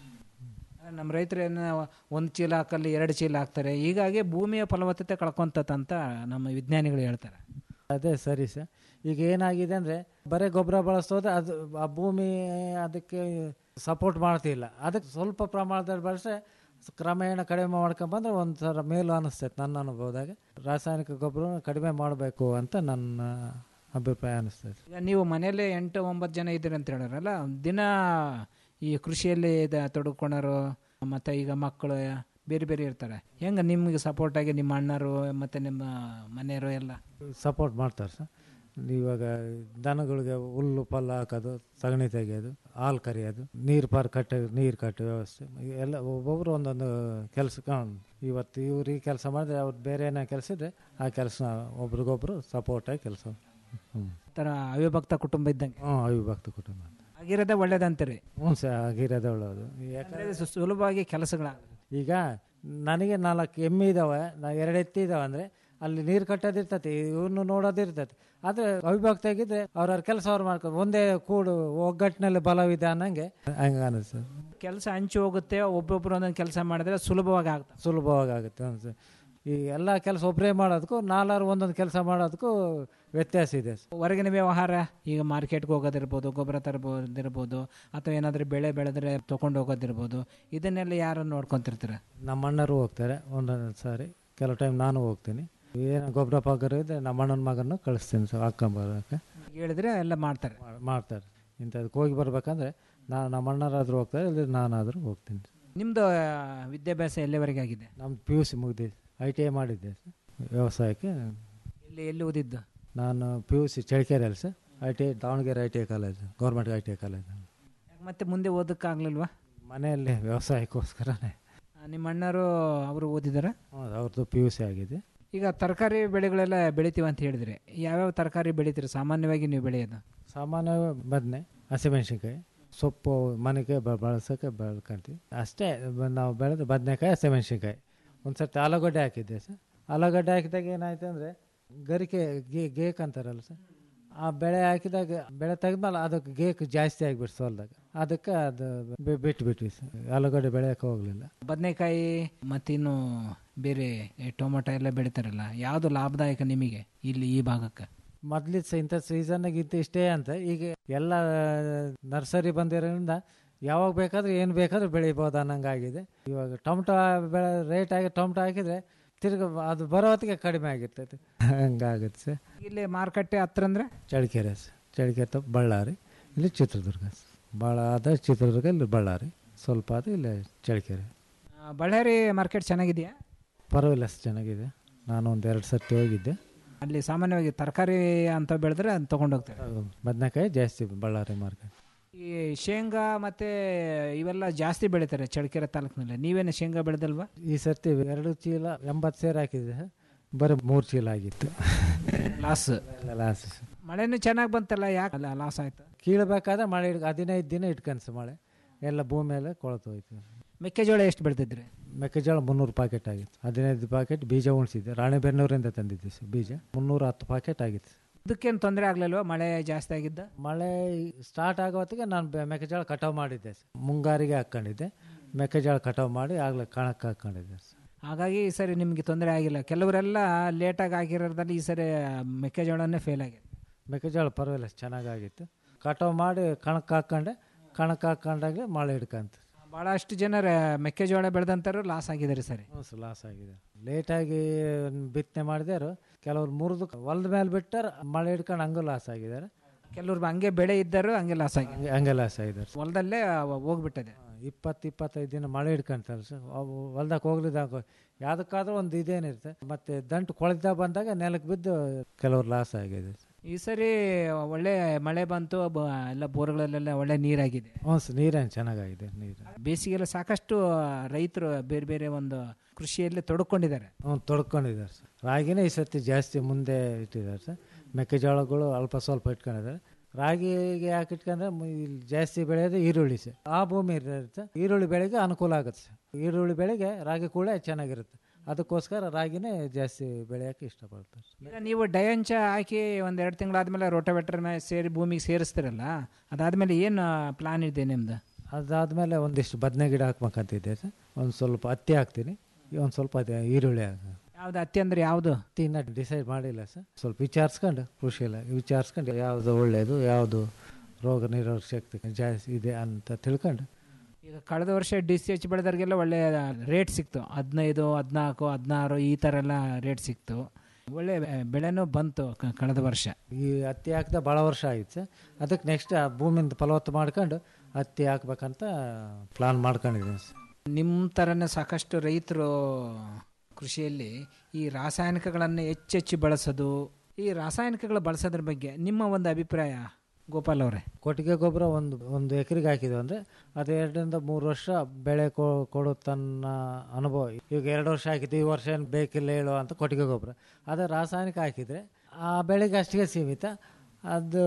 S15: ನಮ್ಮ ರೈತರು ಏನು ಒಂದು ಚೀಲ ಹಾಕಲ್ಲಿ ಎರಡು ಚೀಲ ಹಾಕ್ತಾರೆ ಹೀಗಾಗಿ ಭೂಮಿಯ ಫಲವತ್ತತೆ ಕಳ್ಕೊಂತಂತ ನಮ್ಮ ವಿಜ್ಞಾನಿಗಳು ಹೇಳ್ತಾರೆ
S16: ಅದೇ ಸರಿ ಸರ್ ಈಗ ಏನಾಗಿದೆ ಅಂದರೆ ಬರೀ ಗೊಬ್ಬರ ಬಳಸೋದು ಅದು ಆ ಭೂಮಿ ಅದಕ್ಕೆ ಸಪೋರ್ಟ್ ಮಾಡ್ತಿಲ್ಲ ಅದಕ್ಕೆ ಸ್ವಲ್ಪ ಪ್ರಮಾಣದಲ್ಲಿ ಬಳಸಿದ್ರೆ ಕ್ರಮೇಣ ಕಡಿಮೆ ಮಾಡ್ಕೊಂಬಂದ್ರೆ ಒಂದು ಥರ ಮೇಲು ಅನಿಸ್ತೈತೆ ನನ್ನ ಅನುಭವದಾಗ ರಾಸಾಯನಿಕ ಗೊಬ್ಬರ ಕಡಿಮೆ ಮಾಡಬೇಕು ಅಂತ ನನ್ನ ಅಭಿಪ್ರಾಯ ಅನಿಸ್ತೈತೆ
S15: ಈಗ ನೀವು ಮನೆಯಲ್ಲೇ ಎಂಟು ಒಂಬತ್ತು ಜನ ಇದ್ದೀರಿ ಅಂತ ಹೇಳಿದ್ರಲ್ಲ ದಿನ ಈ ಕೃಷಿಯಲ್ಲಿ ಇದ ತೊಡಗಿಕೊಂಡರು ಮತ್ತು ಈಗ ಮಕ್ಕಳು ಬೇರೆ ಬೇರೆ ಇರ್ತಾರೆ ಹೆಂಗೆ ನಿಮಗೆ ಸಪೋರ್ಟಾಗಿ ನಿಮ್ಮ ಅಣ್ಣರು ಮತ್ತು ನಿಮ್ಮ ಮನೆಯವರು ಎಲ್ಲ
S16: ಸಪೋರ್ಟ್ ಮಾಡ್ತಾರೆ ಸರ್ ಇವಾಗ ದನಗಳಿಗೆ ಹುಲ್ಲು ಪಲ್ಲು ಹಾಕೋದು ಸಗಣಿ ತೆಗೆಯೋದು ಹಾಲು ಕರಿಯೋದು ನೀರು ಪಾರು ಕಟ್ಟ ನೀರು ಕಟ್ಟೋ ವ್ಯವಸ್ಥೆ ಎಲ್ಲ ಒಬ್ಬೊಬ್ಬರು ಒಂದೊಂದು ಕೆಲಸಕ್ಕೆ ಇವತ್ತು ಇವ್ರು ಈ ಕೆಲಸ ಮಾಡಿದ್ರೆ ಅವ್ರು ಬೇರೆ ಏನೋ ಕೆಲಸ ಇದ್ದರೆ ಆ ಕೆಲಸ ಒಬ್ರಿಗೊಬ್ರು ಸಪೋರ್ಟಾಗಿ ಕೆಲಸ ಹ್ಞೂ
S15: ಥರ ಅವಿಭಕ್ತ ಕುಟುಂಬ ಇದ್ದಂಗೆ
S16: ಹ್ಞೂ ಅವಿಭಕ್ತ ಕುಟುಂಬ
S15: ಆಗಿರೋದೇ ಒಳ್ಳೇದಂತೀರಿ
S16: ಹ್ಞೂ ಸರ್ ಆಗಿರೋದೇ ಒಳ್ಳೆಯದು
S15: ಯಾಕಂದರೆ ಸುಲಭವಾಗಿ ಕೆಲಸಗಳ
S16: ಈಗ ನನಗೆ ನಾಲ್ಕು ಎಮ್ಮೆ ಇದ್ದಾವೆ ನಾ ಎರಡು ಎತ್ತಿ ಇದ್ದಾವೆ ಅಂದರೆ ಅಲ್ಲಿ ನೀರು ಕಟ್ಟೋದಿರ್ತೈತಿ ಇವನು ನೋಡೋದಿರ್ತೈತಿ ಆದರೆ ಅವಿಭಕ್ತ ಆಗಿದ್ರೆ ಅವ್ರವ್ರ ಕೆಲಸ ಅವ್ರು ಮಾಡ್ಕೊಂಡು ಒಂದೇ ಕೂಡು ಒಗ್ಗಟ್ಟಿನಲ್ಲಿ ಬಲವಿದೆ ಅನ್ನಂಗೆ ಹಂಗೆ ಅನಿಸ್ತದೆ
S15: ಕೆಲಸ ಹಂಚಿ ಹೋಗುತ್ತೆ ಒಬ್ಬೊಬ್ಬರು ಒಂದೊಂದು ಕೆಲಸ ಮಾಡಿದ್ರೆ ಸುಲಭವಾಗಿ ಆಗ್ತದೆ
S16: ಸುಲಭವಾಗಿ ಆಗುತ್ತೆ ಅನ್ಸುತ್ತೆ ಈ ಎಲ್ಲ ಕೆಲಸ ಒಬ್ಬರೇ ಮಾಡೋದಕ್ಕೂ ನಾಲ್ವರು ಒಂದೊಂದು ಕೆಲಸ ಮಾಡೋದಕ್ಕೂ ವ್ಯತ್ಯಾಸ ಇದೆ
S15: ಹೊರಗಿನ ವ್ಯವಹಾರ ಈಗ ಮಾರ್ಕೆಟ್ಗೆ ಹೋಗೋದಿರ್ಬೋದು ಗೊಬ್ಬರ ತರ್ಬೋದಿರ್ಬೋದು ಅಥವಾ ಏನಾದರೂ ಬೆಳೆ ಬೆಳೆದ್ರೆ ತೊಗೊಂಡು ಹೋಗೋದಿರ್ಬೋದು ಇದನ್ನೆಲ್ಲ ಯಾರು ನೋಡ್ಕೊಂತಿರ್ತೀರ
S16: ನಮ್ಮ ಅಣ್ಣರು ಹೋಗ್ತಾರೆ ಒಂದೊಂದು ಸಾರಿ ಕೆಲವು ಟೈಮ್ ನಾನು ಹೋಗ್ತೀನಿ ಏನು ಗೊಬ್ಬರ ಪಗ್ಗರ ಇದ್ದರೆ ನಮ್ಮ ಅಣ್ಣನ ಮಗನ್ನು ಕಳಿಸ್ತೀನಿ ಸರ್ ಹಾಕೊಂಬರೋಕ್ಕೆ
S15: ಹೇಳಿದ್ರೆ ಎಲ್ಲ ಮಾಡ್ತಾರೆ
S16: ಮಾಡ್ತಾರೆ ಇಂಥದಕ್ಕೆ ಹೋಗಿ ಬರ್ಬೇಕಂದ್ರೆ ನಾ ನಮ್ಮ ಅಣ್ಣರಾದರೂ ಹೋಗ್ತಾರೆ ಇಲ್ಲ ನಾನಾದರೂ ಹೋಗ್ತೀನಿ
S15: ನಿಮ್ಮದು ವಿದ್ಯಾಭ್ಯಾಸ ಎಲ್ಲಿವರೆಗೆ ಆಗಿದೆ
S16: ನಮ್ದು ಪಿ ಯು ಸಿ ಮುಗಿದಿದೆ ಐ ಟಿ ಐ ಮಾಡಿದ್ದೆ ಸರ್ ವ್ಯವಸಾಯಕ್ಕೆ
S15: ಇಲ್ಲಿ ಇಲ್ಲಿ ಎಲ್ಲಿ ಓದಿದ್ದು
S16: ನಾನು ಪಿ ಯು ಸಿ ಚಳ್ಳಕೆರೆಯಲ್ಲಿ sir I T I Davangere I T I college government I T I college
S15: ಮತ್ತೆ ಮುಂದೆ ಓದೋಕ್ಕಾಗಲಿಲ್ವಾ
S16: ಮನೆಯಲ್ಲಿ ವ್ಯವಸಾಯಕ್ಕೋಸ್ಕರನೇ
S15: ನಿಮ್ಮ ಅಣ್ಣರು ಅವರು ಓದಿದಾರ
S16: ಹೌದು ಅವ್ರದ್ದು ಪಿ ಯು ಸಿ ಆಗಿದೆ
S15: ಈಗ ತರಕಾರಿ ಬೆಳೆಗಳೆಲ್ಲ ಬೆಳಿತೀವಿ ಅಂತ ಹೇಳಿದ್ರೆ ಯಾವ್ಯಾವ ತರಕಾರಿ ಬೆಳಿತೀರಿ ಸಾಮಾನ್ಯವಾಗಿ ನೀವು ಬೆಳೆಯೋದು
S16: ಸಾಮಾನ್ಯ ಬದನೆ ಹಸಿಮೆಣ್ಸಿನ್ಕಾಯಿ ಸೊಪ್ಪು ಮನೆಗೆ ಬ- ಬಳಸೋಕೆ ಬೆಳ್ಕೊಂತೀವಿ ಅಷ್ಟೇ ಬ- ನಾವು ಬೆಳೆದ ಬದನೆಕಾಯಿ ಹಸಿಮೆಣ್ಸಿನ್ಕಾಯಿ ಒಂದು ಸರ್ತಿ ಆಲೂಗಡ್ಡೆ ಹಾಕಿದ್ದೆ ಸರ್ ಆಲೂಗಡ್ಡೆ ಹಾಕಿದಾಗ ಏನಾಯ್ತು ಅಂದರೆ ಗರಿಕೆ ಗೇ ಗೇಕ್ ಅಂತಾರಲ್ಲ ಸರ್ ಆ ಬೆಳೆ ಹಾಕಿದಾಗ ಬೆಳೆ ತೆಗೆದ್ಮೇಲೆ ಅದಕ್ಕೆ ಗೇಕ್ ಜಾಸ್ತಿ ಆಗಿಬಿಡ್ತು ಹೊಲ್ದಾಗ ಅದಕ್ಕೆ ಅದು ಬಿ- ಬಿಟ್ಬಿಟ್ವಿ ಸರ್ ಆಲೂಗಡ್ಡೆ ಬೆಳೆಯೋಕೆ ಹೋಗಲಿಲ್ಲ
S15: ಬದನೆಕಾಯಿ ಮತ್ತಿನ್ನು ಬೇರೆ ಈ ಟೊಮೊಟೊ ಎಲ್ಲ ಬೆಳಿತಾರಲ್ಲ ಯಾವುದು ಲಾಭದಾಯಕ ನಿಮಗೆ ಇಲ್ಲಿ ಈ ಭಾಗಕ್ಕೆ
S16: ಮೊದ್ಲಿದ್ ಸ ಇಂಥ ಸೀಸನ್ನಾಗ ಇತ್ತು ಇಷ್ಟೇ ಅಂತ ಈಗ ಎಲ್ಲ ನರ್ಸರಿ ಬಂದಿರೋದ್ರಿಂದ ಯಾವಾಗ ಬೇಕಾದ್ರೆ ಏನು ಬೇಕಾದ್ರೂ ಬೆಳಿಬೋದು ಅನ್ನಂಗೆ ಆಗಿದೆ ಇವಾಗ ಟೊಮ್ಟೊ ಬೆಳೆ ರೇಟ್ ಆಗಿ ಟೊಮ್ಟೊ ಹಾಕಿದರೆ ತಿರ್ಗ ಅದು ಬರೋ ಹೊತ್ತಿಗೆ ಕಡಿಮೆ ಆಗಿರ್ತೈತೆ ಹಂಗಾಗುತ್ತೆ ಸರ್
S15: ಇಲ್ಲಿ ಮಾರುಕಟ್ಟೆ ಹತ್ರ ಅಂದ್ರೆ
S16: ಚಳ್ಳಕೆರೆ ಸರ್ ಚಳ್ಳಕೆರೆ ತಪ್ಪು ಬಳ್ಳಾರಿ ಇಲ್ಲಿ ಚಿತ್ರದುರ್ಗ ಸರ್ ಭಾಳ ಆದ ಚಿತ್ರದುರ್ಗ ಇಲ್ಲಿ ಬಳ್ಳಾರಿ ಸ್ವಲ್ಪ ಅದು ಇಲ್ಲಿ ಚಳ್ಳಕೆರೆ
S15: ಆ, ಬಳ್ಳಾರಿ ಮಾರ್ಕೆಟ್ ಚೆನ್ನಾಗಿದೆಯಾ
S16: ಪರವಾಗಿಲ್ಲ ಸರ್ ಚೆನ್ನಾಗಿದೆ ನಾನು ಒಂದು ಎರಡು ಸರ್ತಿ ಹೋಗಿದ್ದೆ
S15: ಅಲ್ಲಿ ಸಾಮಾನ್ಯವಾಗಿ ತರಕಾರಿ ಅಂತ ಬೆಳೆದ್ರೆ ಅದು ತೊಗೊಂಡೋಗ್ತಾರೆ
S16: ಬದನೆಕಾಯಿ ಜಾಸ್ತಿ ಬಳ್ಳಾರಿ ಮಾರ್ಕೆಟ್
S15: ಈ ಶೇಂಗಾ ಮತ್ತೆ ಇವೆಲ್ಲ ಜಾಸ್ತಿ ಬೆಳಿತಾರೆ ಚಳ್ಳಕೆರೆ ತಾಲೂಕಿನಲ್ಲಿ ನೀವೇನು ಶೇಂಗಾ ಬೆಳೆದಲ್ವಾ
S16: ಈ ಸರ್ತಿ ಎರಡು ಚೀಲ ಎಂಬತ್ತು ಸೇರು ಹಾಕಿದೆ ಸರ್ ಬರೀ ಮೂರು ಚೀಲ ಆಗಿತ್ತು
S15: ಲಾಸ್
S16: ಲಾಸ್
S15: ಮಳೆನೂ ಚೆನ್ನಾಗಿ ಬಂತಲ್ಲ ಯಾಕೆ ಅಲ್ಲ ಲಾಸ್ ಆಯ್ತು
S16: ಕೀಳಬೇಕಾದ್ರೆ ಮಳೆ ಇಡ್ ಹದಿನೈದು ದಿನ ಇಟ್ಕನ್ಸ ಮಳೆ ಎಲ್ಲ ಭೂಮಿ ಎಲ್ಲ ಕೊಳತು ಹೋಯ್ತು
S15: ಮೆಕ್ಕೆಜೋಳ ಎಷ್ಟು ಬೆಳೆದಿದ್ರಿ
S16: ಮೆಕ್ಕೆಜೋಳ ಮುನ್ನೂರು ಪಾಕೆಟ್ ಆಗಿತ್ತು ಹದಿನೈದು ಪಾಕೆಟ್ ಬೀಜ ಉಣಿಸಿದ್ದೆ ರಾಣೆಬೆನ್ನೂರಿಂದ ತಂದಿದ್ದೆ ಸರ್ ಬೀಜ ಮುನ್ನೂರ ಹತ್ತು ಪಾಕೆಟ್ ಆಗಿತ್ತು
S15: ಇದಕ್ಕೇನು ತೊಂದರೆ ಆಗ್ಲಿಲ್ವಾ ಮಳೆ ಜಾಸ್ತಿ ಆಗಿದ್ದ
S16: ಮಳೆ ಸ್ಟಾರ್ಟ್ ಆಗೋ ಹೊತ್ತಿಗೆ ನಾನು ಬೆ- ಮೆಕ್ಕೆಜೋಳ ಕಟಾವು ಮಾಡಿದ್ದೆ ಸರ್ ಮುಂಗಾರಿಗೆ ಹಾಕ್ಕೊಂಡಿದ್ದೆ ಮೆಕ್ಕೆಜೋಳ ಕಟಾವು ಮಾಡಿ ಆಗಲೇ ಕಣಕ್ಕೆ ಹಾಕ್ಕೊಂಡಿದ್ದೆ ಸರ್
S15: ಹಾಗಾಗಿ ಈ ಸರಿ ನಿಮಗೆ ತೊಂದರೆ ಆಗಿಲ್ಲ ಕೆಲವರೆಲ್ಲ ಲೇಟಾಗಿ ಆಗಿರೋದ್ರಲ್ಲಿ ಈ ಸರಿ ಮೆಕ್ಕೆಜೋಳನೇ ಫೇಲ್ ಆಗಿದೆ
S16: ಮೆಕ್ಕೆಜೋಳ ಪರವಾಗಿಲ್ಲ ಚೆನ್ನಾಗಾಗಿತ್ತು ಕಟಾವು ಮಾಡಿ ಕಣಕ್ಕೆ ಹಾಕ್ಕೊಂಡೆ ಕಣಕ್ಕೆ ಹಾಕ್ಕೊಂಡಾಗಲೇ ಮಳೆ ಹಿಡ್ಕಂತ
S15: ಭಾಳಷ್ಟು ಜನ ರ- ಮೆಕ್ಕೆಜೋಳ ಬೆಳೆದಂಥವ್ರು ಲಾಸ್ ಆಗಿದ್ದಾರೆ ಸರಿ
S16: ಹ್ಞೂ ಸರ್ ಲಾಸ್ ಆಗಿದೆ ಲೇಟಾಗಿ ಬಿತ್ತನೆ ಮಾಡಿದಾರು ಕೆಲವ್ರು ಮುರಿದು ಹೊಲದ ಮೇಲೆ ಬಿಟ್ಟಾರ ಮಳೆ ಹಿಡ್ಕೊಂಡು ಹಂಗೂ ಲಾಸ್ ಆಗಿದ್ದಾರೆ
S15: ಕೆಲವ್ರು ಹಂಗೆ ಬೆಳೆ ಇದ್ದರು ಹಂಗೆ ಲಾಸ್ ಆಗಿದೆ
S16: ಹಂಗೆ ಹಂಗೆ ಲಾಸ್ ಆಗಿದ್ದಾರೆ
S15: ಹೊಲದಲ್ಲೇ ಹೋಗ್ಬಿಟ್ಟದೆ
S16: ಇಪ್ಪತ್ತು ಇಪ್ಪತ್ತೈದು ದಿನ ಮಳೆ ಹಿಡ್ಕೊಂತಾರೆ ಸರ್ ಅವು ಹೊಲ್ದಾಗ ಹೋಗ್ಲಿದಾಗ ಯಾವುದಕ್ಕಾದ್ರೂ ಒಂದು ಇದೇನಿರುತ್ತೆ ಮತ್ತು ದಂಟು ಕೊಳೆತ ಬಂದಾಗ ನೆಲಕ್ಕೆ ಬಿದ್ದು ಕೆಲವ್ರು ಲಾಸ್ ಆಗಿದೆ ಸರ್
S15: ಈ ಸರಿ ಒಳ್ಳೆ ಮಳೆ ಬಂತು ಬ- ಎಲ್ಲ ಬೋರ್ಗಳಲ್ಲೆಲ್ಲ ಒಳ್ಳೆ ನೀರಾಗಿದೆ
S16: ಹ್ಞೂ ಸರ್ ನೀರೇನು ಚೆನ್ನಾಗಾಗಿದೆ ನೀರು
S15: ಬೇಸಿಗೆಲ್ಲ ಸಾಕಷ್ಟು ರೈತರು ಬೇರೆ ಬೇರೆ ಒಂದು ಕೃಷಿಯಲ್ಲಿ ತೊಡಕೊಂಡಿದ್ದಾರೆ
S16: ಹ್ಞೂ ತೊಡ್ಕೊಂಡಿದ್ದಾರೆ ಸರ್ ರಾಗಿನೇ ಈ ಸರ್ತಿ ಜಾಸ್ತಿ ಮುಂದೆ ಇಟ್ಟಿದ್ದಾರೆ ಸರ್ ಮೆಕ್ಕೆಜೋಳಗಳು ಅಲ್ಪ ಸ್ವಲ್ಪ ಇಟ್ಕೊಂಡಿದ್ದಾರೆ ರಾಗಿಗೆ ಯಾಕೆ ಇಟ್ಕೊಂಡ್ರೆ ಮು- ಇಲ್ಲಿ ಜಾಸ್ತಿ ಬೆಳೆಯೋದು ಈರುಳ್ಳಿ ಸರ್ ಆ ಭೂಮಿ ಇರುತ್ತೆ ಈರುಳ್ಳಿ ಬೆಳೆಗೆ ಅನುಕೂಲ ಆಗುತ್ತೆ ಸರ್ ಈರುಳ್ಳಿ ಬೆಳೆಗೆ ರಾಗಿ ಕೂಡ ಚೆನ್ನಾಗಿರುತ್ತೆ ಅದಕ್ಕೋಸ್ಕರ ರಾಗಿನೇ ಜಾಸ್ತಿ ಬೆಳೆಯೋಕ್ಕೆ ಇಷ್ಟಪಡ್ತಾರೆ
S15: ಈಗ ನೀವು ಡಯಂಚ ಹಾಕಿ ಒಂದು ಎರಡು ತಿಂಗಳಾದ್ಮೇಲೆ ರೋಟೋವೇಟರ್ ಮೇಲೆ ಸೇರಿ ಭೂಮಿಗೆ ಸೇರಿಸ್ತಿರಲ್ಲ ಅದಾದ್ಮೇಲೆ ಏನು ಪ್ಲಾನ್ ಇದೆ ನಿಮ್ದು
S16: ಅದಾದಮೇಲೆ ಒಂದಿಷ್ಟು ಬದನೆ ಗಿಡ ಹಾಕ್ಬೇಕಂತಿದ್ದೆ ಸರ್ ಒಂದು ಸ್ವಲ್ಪ ಹತ್ತಿ ಹಾಕ್ತೀನಿ ಒಂದು ಸ್ವಲ್ಪ ಅದೇ ಈರುಳ್ಳಿ ಹಾಕ
S15: ಯಾವ್ದು ಹತ್ತಿ ಅಂದ್ರೆ ಯಾವುದು
S16: ಇನ್ನ ಡಿಸೈಡ್ ಮಾಡಿಲ್ಲ ಸರ್ ಸ್ವಲ್ಪ ವಿಚಾರಿಸ್ಕೊಂಡು ಕೃಷಿ ಇಲ್ಲ ವಿಚಾರಿಸ್ಕೊಂಡು ಯಾವುದು ಒಳ್ಳೆಯದು ಯಾವುದು ರೋಗ ನಿರೋಧಕ ಶಕ್ತಿ ಜಾಸ್ತಿ ಇದೆ ಅಂತ ತಿಳ್ಕೊಂಡು
S15: ಈಗ ಕಳೆದ ವರ್ಷ ಡಿ ಸಿ ಎಚ್ ಬೆಳೆದವ್ರಿಗೆಲ್ಲ ಒಳ್ಳೆ ರೇಟ್ ಸಿಕ್ತು ಹದಿನೈದು ಹದಿನಾಲ್ಕು ಹದಿನಾರು ಈ ಥರ ಎಲ್ಲ ರೇಟ್ ಸಿಕ್ತು ಒಳ್ಳೆ ಬೆಳೆನೂ ಬಂತು ಕ- ಕಳೆದ ವರ್ಷ
S16: ಈ ಹತ್ತಿ ಹಾಕಿದ ಭಾಳ ವರ್ಷ ಆಗಿತ್ತು ಸರ್ ಅದಕ್ಕೆ ನೆಕ್ಸ್ಟ್ ಆ ಭೂಮಿಯಿಂದ ಫಲವತ್ತು ಮಾಡ್ಕೊಂಡು ಹತ್ತಿ ಹಾಕ್ಬೇಕಂತ ಪ್ಲಾನ್ ಮಾಡ್ಕೊಂಡಿದ್ದೀನಿ ಸರ್
S15: ನಿಮ್ಮ ಥರನೇ ಸಾಕಷ್ಟು ರೈತರು ಕೃಷಿಯಲ್ಲಿ ಈ ರಾಸಾಯನಿಕಗಳನ್ನು ಹೆಚ್ಚೆಚ್ಚು ಬಳಸೋದು ಈ ರಾಸಾಯನಿಕಗಳು ಬಳಸೋದ್ರ ಬಗ್ಗೆ ನಿಮ್ಮ ಒಂದು ಅಭಿಪ್ರಾಯ ಗೋಪಾಲ್ ಅವರೇ
S16: ಕೊಟ್ಟಿಗೆ ಗೊಬ್ಬರ ಒಂದು ಒಂದು ಎಕರೆಗೆ ಹಾಕಿದ್ವು ಅಂದರೆ ಅದು ಎರಡರಿಂದ ಮೂರು ವರ್ಷ ಬೆಳೆ ಕೊ ಕೊಡುತ್ತನ್ನ ಅನುಭವ ಈಗ ಎರಡು ವರ್ಷ ಹಾಕಿದ್ದು ಈ ವರ್ಷ ಏನು ಬೇಕಿಲ್ಲ ಹೇಳೋ ಅಂತ ಕೊಟ್ಟಿಗೆ ಗೊಬ್ಬರ ಅದೇ ರಾಸಾಯನಿಕ ಹಾಕಿದರೆ ಆ ಬೆಳೆಗೆ ಅಷ್ಟಿಗೆ ಸೀಮಿತ ಅದು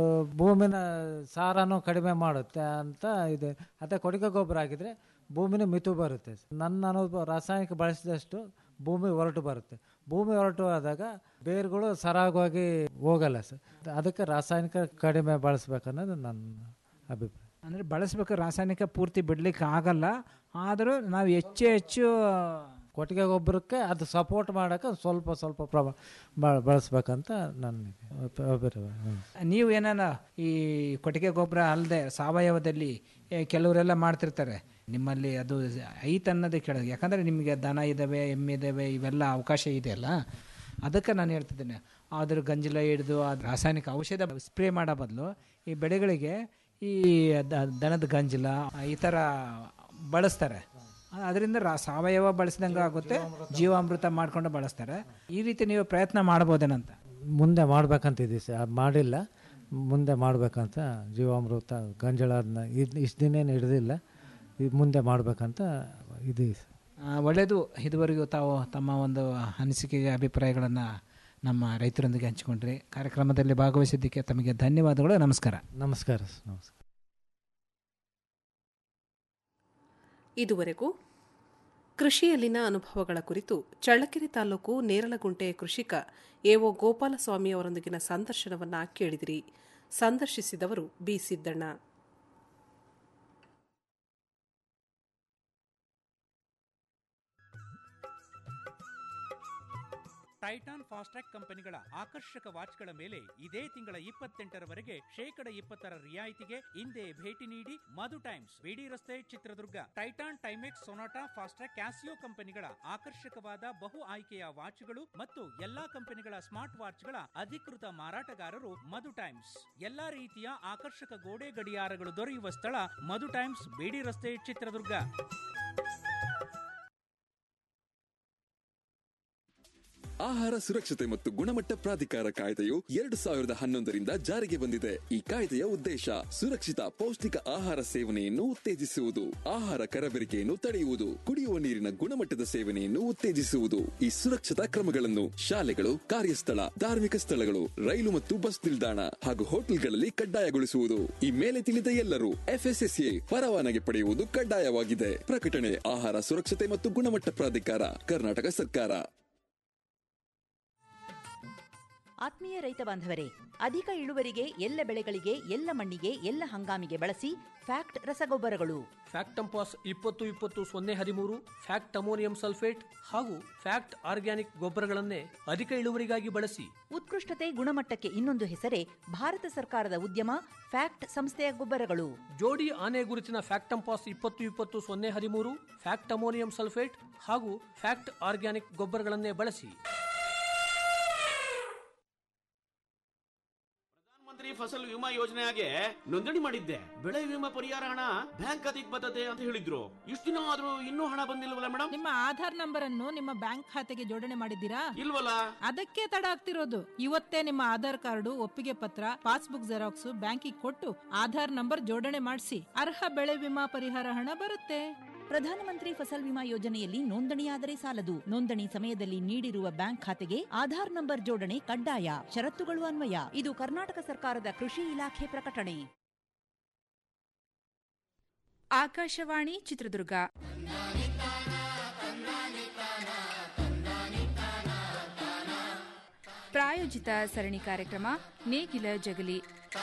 S16: ಭೂಮಿನ ಸಾರನೂ ಕಡಿಮೆ ಮಾಡುತ್ತೆ ಅಂತ ಇದೆ ಅದೇ ಕೊಟ್ಟಿಗೆ ಗೊಬ್ಬರ ಹಾಕಿದರೆ ಭೂಮಿನ ಮಿತು ಬರುತ್ತೆ ನನ್ನ ಅನುಭವ ರಾಸಾಯನಿಕ ಬಳಸಿದಷ್ಟು ಭೂಮಿ ಹೊರಟು ಬರುತ್ತೆ ಭೂಮಿ ಹೊರಟು ಆದಾಗ ಬೇರುಗಳು ಸರಾಗವಾಗಿ ಹೋಗಲ್ಲ ಸರ್ ಅದಕ್ಕೆ ರಾಸಾಯನಿಕ ಕಡಿಮೆ ಬಳಸ್ಬೇಕನ್ನೋದು ನನ್ನ ಅಭಿಪ್ರಾಯ
S15: ಅಂದರೆ ಬಳಸಬೇಕು ರಾಸಾಯನಿಕ ಪೂರ್ತಿ ಬಿಡ್ಲಿಕ್ಕೆ ಆಗಲ್ಲ ಆದರೂ ನಾವು ಹೆಚ್ಚು ಹೆಚ್ಚು
S16: ಕೊಟ್ಟಿಗೆ ಗೊಬ್ಬರಕ್ಕೆ ಅದು ಸಪೋರ್ಟ್ ಮಾಡೋಕೆ ಸ್ವಲ್ಪ ಸ್ವಲ್ಪ ಪ್ರಮಾಣ ಬ- ಬಳಸ್ಬೇಕಂತ ನನ್ನ ಇದು ಅಭಿಪ್ರಾಯ ಹ್ಮ್.
S15: ನೀವು ಏನಾನ ಈ ಕೊಟ್ಟಿಗೆ ಗೊಬ್ಬರ ಅಲ್ಲದೆ ಸಾವಯವದಲ್ಲಿ ಏ, ಕೆಲವರೆಲ್ಲ ಮಾಡ್ತಿರ್ತಾರೆ ನಿಮ್ಮಲ್ಲಿ ಅದು ಐತ್ ಅನ್ನೋದೇ ಕೇಳೋದು ಯಾಕಂದರೆ ನಿಮಗೆ ದನ ಇದ್ದಾವೆ ಎಮ್ಮೆ ಇದ್ದಾವೆ ಇವೆಲ್ಲ ಅವಕಾಶ ಇದೆಯಲ್ಲ ಅದಕ್ಕೆ ನಾನು ಹೇಳ್ತಿದ್ದೇನೆ ಅದ್ರ ಗಂಜಲ ಹಿಡಿದು ಅದು ರಾಸಾಯನಿಕ ಔಷಧ ಸ್ಪ್ರೇ ಮಾಡೋ ಬದಲು ಈ ಬೆಳೆಗಳಿಗೆ ಈ ದ- ದನದ ಗಂಜಲ ಈ ಥರ ಬಳಸ್ತಾರೆ ಅದರಿಂದ ರಾ ಸಾವಯವ ಬಳಸಿದಂಗೆ ಆಗುತ್ತೆ ಜೀವಾಮೃತ ಮಾಡ್ಕೊಂಡು ಬಳಸ್ತಾರೆ ಈ ರೀತಿ ನೀವು ಪ್ರಯತ್ನ ಮಾಡ್ಬೋದೇನಂತ
S16: ಮುಂದೆ ಮಾಡ್ಬೇಕಂತಿದ್ದೀವಿ ಸರ್ ಅದು ಮಾಡಿಲ್ಲ ಮುಂದೆ ಮಾಡಬೇಕಂತ ಜೀವಾಮೃತ ಗಂಜಳದನ್ನ ಇದು ಇಷ್ಟು ದಿನ ಹಿಡ್ದಿಲ್ಲ ಇದು ಮುಂದೆ ಮಾಡಬೇಕಂತ ಇದೀವಿ ಸರ್
S15: ಆ, ಒಳ್ಳೆಯದು ಇದುವರೆಗೂ ತಾವು ತಮ್ಮ ಒಂದು ಅನಿಸಿಕೆ ಅಭಿಪ್ರಾಯಗಳನ್ನು ನಮ್ಮ ರೈತರೊಂದಿಗೆ ಹಂಚಿಕೊಂಡ್ರಿ ಕಾರ್ಯಕ್ರಮದಲ್ಲಿ ಭಾಗವಹಿಸಿದ್ದಕ್ಕೆ ತಮಗೆ ಧನ್ಯವಾದಗಳು ನಮಸ್ಕಾರ
S16: ನಮಸ್ಕಾರ ಸರ್ ನಮಸ್ಕಾರ
S13: ಇದುವರೆಗೂ ಕೃಷಿಯಲ್ಲಿನ ಅನುಭವಗಳ ಕುರಿತು ಚಳ್ಳಕೆರೆ ತಾಲೂಕು ನೇರಲಗುಂಟೆ ಕೃಷಿಕ ಎಒ ಗೋಪಾಲಸ್ವಾಮಿ ಅವರೊಂದಿಗಿನ ಸಂದರ್ಶನವನ್ನ ಕೇಳಿದಿರಿ ಸಂದರ್ಶಿಸಿದವರು ಬಿ ಸಿದ್ದಣ್ಣ
S17: ಟೈಟಾನ್ ಫಾಸ್ಟ್ರಾಕ್ ಕಂಪನಿಗಳ ಆಕರ್ಷಕ ವಾಚ್ಗಳ ಮೇಲೆ ಇದೇ ತಿಂಗಳ ಇಪ್ಪತ್ತೆಂಟರವರೆಗೆ ಶೇಕಡ ಇಪ್ಪತ್ತರ ರಿಯಾಯಿತಿಗೆ ಹಿಂದೆ ಭೇಟಿ ನೀಡಿ ಮಧು ಟೈಮ್ಸ್ ಬಿಡಿ ರಸ್ತೆ Chitradurga Titan Timex Sonata Fastrack Casio ಕಂಪನಿಗಳ ಆಕರ್ಷಕವಾದ ಬಹು ಆಯ್ಕೆಯ ವಾಚ್ಗಳು ಮತ್ತು ಎಲ್ಲಾ ಕಂಪನಿಗಳ ಸ್ಮಾರ್ಟ್ ವಾಚ್ಗಳ ಅಧಿಕೃತ ಮಾರಾಟಗಾರರು ಮಧು ಟೈಮ್ಸ್ ಎಲ್ಲಾ ರೀತಿಯ ಆಕರ್ಷಕ ಗೋಡೆ ಗಡಿಯಾರಗಳು ದೊರೆಯುವ ಸ್ಥಳ ಮಧು ಟೈಮ್ಸ್ ಬಿಡಿ ರಸ್ತೆ ಚಿತ್ರದುರ್ಗ
S18: ಆಹಾರ ಸುರಕ್ಷತೆ ಮತ್ತು ಗುಣಮಟ್ಟ ಪ್ರಾಧಿಕಾರ ಕಾಯ್ದೆಯು ಎರಡು ಸಾವಿರದ ಹನ್ನೊಂದರಿಂದ ಜಾರಿಗೆ ಬಂದಿದೆ ಈ ಕಾಯ್ದೆಯ ಉದ್ದೇಶ ಸುರಕ್ಷಿತ ಪೌಷ್ಟಿಕ ಆಹಾರ ಸೇವನೆಯನ್ನು ಉತ್ತೇಜಿಸುವುದು ಆಹಾರ ಕರಬೇರಿಕೆಯನ್ನು ತಡೆಯುವುದು ಕುಡಿಯುವ ನೀರಿನ ಗುಣಮಟ್ಟದ ಸೇವನೆಯನ್ನು ಉತ್ತೇಜಿಸುವುದು ಈ ಸುರಕ್ಷತಾ ಕ್ರಮಗಳನ್ನು ಶಾಲೆಗಳು ಕಾರ್ಯಸ್ಥಳ ಧಾರ್ಮಿಕ ಸ್ಥಳಗಳು ರೈಲು ಮತ್ತು ಬಸ್ ನಿಲ್ದಾಣ ಹಾಗೂ ಹೋಟೆಲ್ಗಳಲ್ಲಿ ಕಡ್ಡಾಯಗೊಳಿಸುವುದು ಈ ಮೇಲೆ ತಿಳಿದ ಎಲ್ಲರೂ ಎಫ್ಎಸ್ಎಸ್ಎ ಪರವಾನಗಿ ಪಡೆಯುವುದು ಕಡ್ಡಾಯವಾಗಿದೆ ಪ್ರಕಟಣೆ ಆಹಾರ ಸುರಕ್ಷತೆ ಮತ್ತು ಗುಣಮಟ್ಟ ಪ್ರಾಧಿಕಾರ ಕರ್ನಾಟಕ ಸರ್ಕಾರ
S19: ಆತ್ಮೀಯ ರೈತ ಬಾಂಧವರೇ ಅಧಿಕ ಇಳುವರಿಗೆ ಎಲ್ಲ ಬೆಳೆಗಳಿಗೆ ಎಲ್ಲ ಮಣ್ಣಿಗೆ ಎಲ್ಲ ಹಂಗಾಮಿಗೆ ಬಳಸಿ ಫ್ಯಾಕ್ಟ್ ರಸಗೊಬ್ಬರಗಳು
S20: ಫ್ಯಾಕ್ಟ್ ಟಂಪಾಸ್ ಇಪ್ಪತ್ತು ಇಪ್ಪತ್ತು ಸೊನ್ನೆ ಹದಿಮೂರು ಫ್ಯಾಕ್ಟ್ ಅಮೋನಿಯಂ ಸಲ್ಫೇಟ್ ಹಾಗೂ ಫ್ಯಾಕ್ಟ್ ಆರ್ಗ್ಯಾನಿಕ್ ಗೊಬ್ಬರಗಳನ್ನೇ ಅಧಿಕ ಇಳುವರಿಗಾಗಿ ಬಳಸಿ
S19: ಉತ್ಕೃಷ್ಟತೆ ಗುಣಮಟ್ಟಕ್ಕೆ ಇನ್ನೊಂದು ಹೆಸರೇ ಭಾರತ ಸರ್ಕಾರದ ಉದ್ಯಮ ಫ್ಯಾಕ್ಟ್ ಸಂಸ್ಥೆಯ ಗೊಬ್ಬರಗಳು
S20: ಜೋಡಿ ಆನೆ ಗುರುತಿನ ಫ್ಯಾಕ್ಟ್ ಟಂಪಾಸ್ ಇಪ್ಪತ್ತು ಇಪ್ಪತ್ತು ಸೊನ್ನೆ ಹದಿಮೂರು ಫ್ಯಾಕ್ಟ್ ಅಮೋನಿಯಂ ಸಲ್ಫೇಟ್ ಹಾಗೂ ಫ್ಯಾಕ್ಟ್ ಆರ್ಗ್ಯಾನಿಕ್ ಗೊಬ್ಬರಗಳನ್ನೇ ಬಳಸಿ
S21: ಮಂತ್ರಿ ಫಸಲ್ ವಿಮಾ ಯೋಜನೆಗೆ ನೋಂದಣಿ ಮಾಡಿದ್ದೆ ಬೆಳೆ ವಿಮಾ ಪರಿಹಾರ ಹಣ ಬ್ಯಾಂಕ್ ಖಾತೆಗೆ ಬರ್ತದೆ ಅಂತ ಹೇಳಿದ್ರು ಇಷ್ಟು ದಿನ ಆದ್ರೂ ಇನ್ನೂ ಹಣ ಬಂದಿಲ್ವಲ್ಲ ಮೇಡಮ್
S8: ನಿಮ್ಮ ಆಧಾರ್ ನಂಬರ್ ಅನ್ನು ನಿಮ್ಮ ಬ್ಯಾಂಕ್ ಖಾತೆಗೆ ಜೋಡಣೆ ಮಾಡಿದ್ದೀರಾ
S21: ಇಲ್ವಲ್ಲ
S8: ಅದಕ್ಕೆ ತಡ ಆಗ್ತಿರೋದು ಇವತ್ತೇ ನಿಮ್ಮ ಆಧಾರ್ ಕಾರ್ಡು ಒಪ್ಪಿಗೆ ಪತ್ರ ಪಾಸ್ಬುಕ್ ಜೆರಾಕ್ಸ್ ಬ್ಯಾಂಕಿಗೆ ಕೊಟ್ಟು ಆಧಾರ್ ನಂಬರ್ ಜೋಡಣೆ ಮಾಡಿಸಿ ಅರ್ಹ ಬೆಳೆ ವಿಮಾ ಪರಿಹಾರ ಹಣ ಬರುತ್ತೆ
S19: ಪ್ರಧಾನಮಂತ್ರಿ ಫಸಲ್ ವಿಮಾ ಯೋಜನೆಯಲ್ಲಿ ನೋಂದಣಿಯಾದರೆ ಸಾಲದು ನೋಂದಣಿ ಸಮಯದಲ್ಲಿ ನೀಡಿರುವ ಬ್ಯಾಂಕ್ ಖಾತೆಗೆ ಆಧಾರ್ ನಂಬರ್ ಜೋಡಣೆ ಕಡ್ಡಾಯ ಷರತ್ತುಗಳು ಅನ್ವಯ ಇದು ಕರ್ನಾಟಕ ಸರ್ಕಾರದ ಕೃಷಿ ಇಲಾಖೆ ಪ್ರಕಟಣೆ
S22: ಆಕಾಶವಾಣಿ ಚಿತ್ರದುರ್ಗ ಪ್ರಾಯೋಜಿತ ಸರಣಿ ಕಾರ್ಯಕ್ರಮ ನೇಗಿಲ ಜಗಲಿ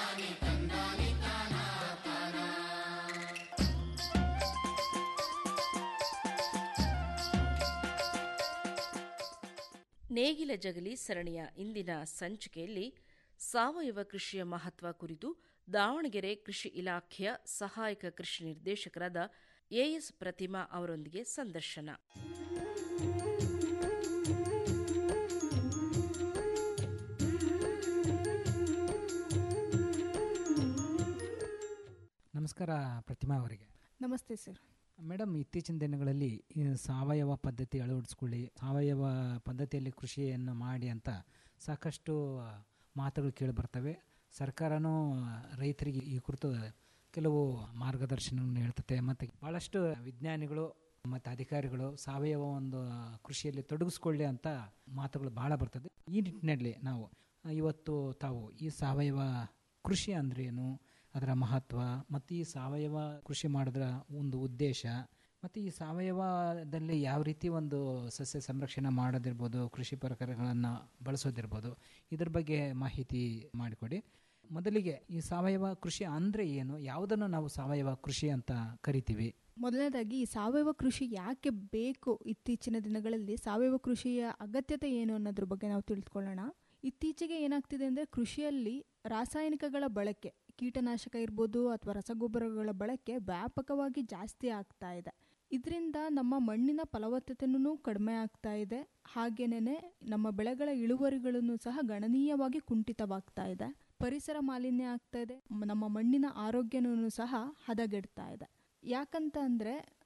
S23: ನೇಗಿಲ ಜಗಲಿ ಸರಣಿಯ ಇಂದಿನ ಸಂಚಿಕೆಯಲ್ಲಿ ಸಾವಯವ ಕೃಷಿಯ ಮಹತ್ವ ಕುರಿತು ದಾವಣಗೆರೆ ಕೃಷಿ ಇಲಾಖೆಯ ಸಹಾಯಕ ಕೃಷಿ ನಿರ್ದೇಶಕರಾದ ಎಎಸ್ ಪ್ರತಿಮಾ ಅವರೊಂದಿಗೆ ಸಂದರ್ಶನ
S15: ನಮಸ್ಕಾರ ಪ್ರತಿಮಾ ಅವರಿಗೆ
S24: ನಮಸ್ತೆ ಸರ್
S15: ಮೇಡಮ್ ಇತ್ತೀಚಿನ ದಿನಗಳಲ್ಲಿ ಈ ಸಾವಯವ ಪದ್ಧತಿ ಅಳವಡಿಸ್ಕೊಳ್ಳಿ ಸಾವಯವ ಪದ್ಧತಿಯಲ್ಲಿ ಕೃಷಿಯನ್ನು ಮಾಡಿ ಅಂತ ಸಾಕಷ್ಟು ಮಾತುಗಳು ಕೇಳಿ ಬರ್ತವೆ ಸರ್ಕಾರನೂ ರೈತರಿಗೆ ಈ ಕುರಿತು ಕೆಲವು ಮಾರ್ಗದರ್ಶನವನ್ನು ಹೇಳ್ತತೆ ಮತ್ತು ಭಾಳಷ್ಟು ವಿಜ್ಞಾನಿಗಳು ಮತ್ತು ಅಧಿಕಾರಿಗಳು ಸಾವಯವ ಒಂದು ಕೃಷಿಯಲ್ಲಿ ತೊಡಗಿಸ್ಕೊಳ್ಳಿ ಅಂತ ಮಾತುಗಳು ಭಾಳ ಬರ್ತದೆ ಈ ನಿಟ್ಟಿನಲ್ಲಿ ನಾವು ಇವತ್ತು ತಾವು ಈ ಸಾವಯವ ಕೃಷಿ ಅಂದ್ರೇನು ಅದರ ಮಹತ್ವ ಮತ್ತು ಈ ಸಾವಯವ ಕೃಷಿ ಮಾಡೋದ್ರ ಒಂದು ಉದ್ದೇಶ ಮತ್ತು ಈ ಸಾವಯವದಲ್ಲಿ ಯಾವ ರೀತಿ ಒಂದು ಸಸ್ಯ ಸಂರಕ್ಷಣೆ ಮಾಡೋದಿರ್ಬೋದು ಕೃಷಿ ಪರಿಕರಗಳನ್ನು ಬಳಸೋದಿರ್ಬೋದು ಇದ್ರ ಬಗ್ಗೆ ಮಾಹಿತಿ ಮಾಡಿಕೊಡಿ ಮೊದಲಿಗೆ ಈ ಸಾವಯವ ಕೃಷಿ ಅಂದರೆ ಏನು ಯಾವುದನ್ನು ನಾವು ಸಾವಯವ ಕೃಷಿ ಅಂತ ಕರಿತೀವಿ
S24: ಮೊದಲನೇದಾಗಿ ಈ ಸಾವಯವ ಕೃಷಿ ಯಾಕೆ ಬೇಕು ಇತ್ತೀಚಿನ ದಿನಗಳಲ್ಲಿ ಸಾವಯವ ಕೃಷಿಯ ಅಗತ್ಯತೆ ಏನು ಅನ್ನೋದ್ರ ಬಗ್ಗೆ ನಾವು ತಿಳಿದುಕೊಳ್ಳೋಣ ಇತ್ತೀಚೆಗೆ ಏನಾಗ್ತಿದೆ ಅಂದರೆ ಕೃಷಿಯಲ್ಲಿ ರಾಸಾಯನಿಕಗಳ ಬಳಕೆ ಕೀಟನಾಶಕ ಇರ್ಬೋದು ಅಥವಾ ರಸಗೊಬ್ಬರಗಳ ಬಳಕೆ ವ್ಯಾಪಕವಾಗಿ ಜಾಸ್ತಿ ಆಗ್ತಾ ಇದೆ ಇದರಿಂದ ನಮ್ಮ ಮಣ್ಣಿನ ಫಲವತ್ತತೆಯೂ ಕಡಿಮೆ ಆಗ್ತಾ ಇದೆ ಹಾಗೇನೇ ನಮ್ಮ ಬೆಳೆಗಳ ಇಳುವರಿಗಳನ್ನು ಸಹ ಗಣನೀಯವಾಗಿ ಕುಂಠಿತವಾಗ್ತಾ ಇದೆ ಪರಿಸರ ಮಾಲಿನ್ಯ ಆಗ್ತಾ ಇದೆ ಮ್- ನಮ್ಮ ಮಣ್ಣಿನ ಆರೋಗ್ಯನೂ ಸಹ ಹದಗೆಡ್ತಾ ಇದೆ ಯಾಕಂತ ಅಂದರೆ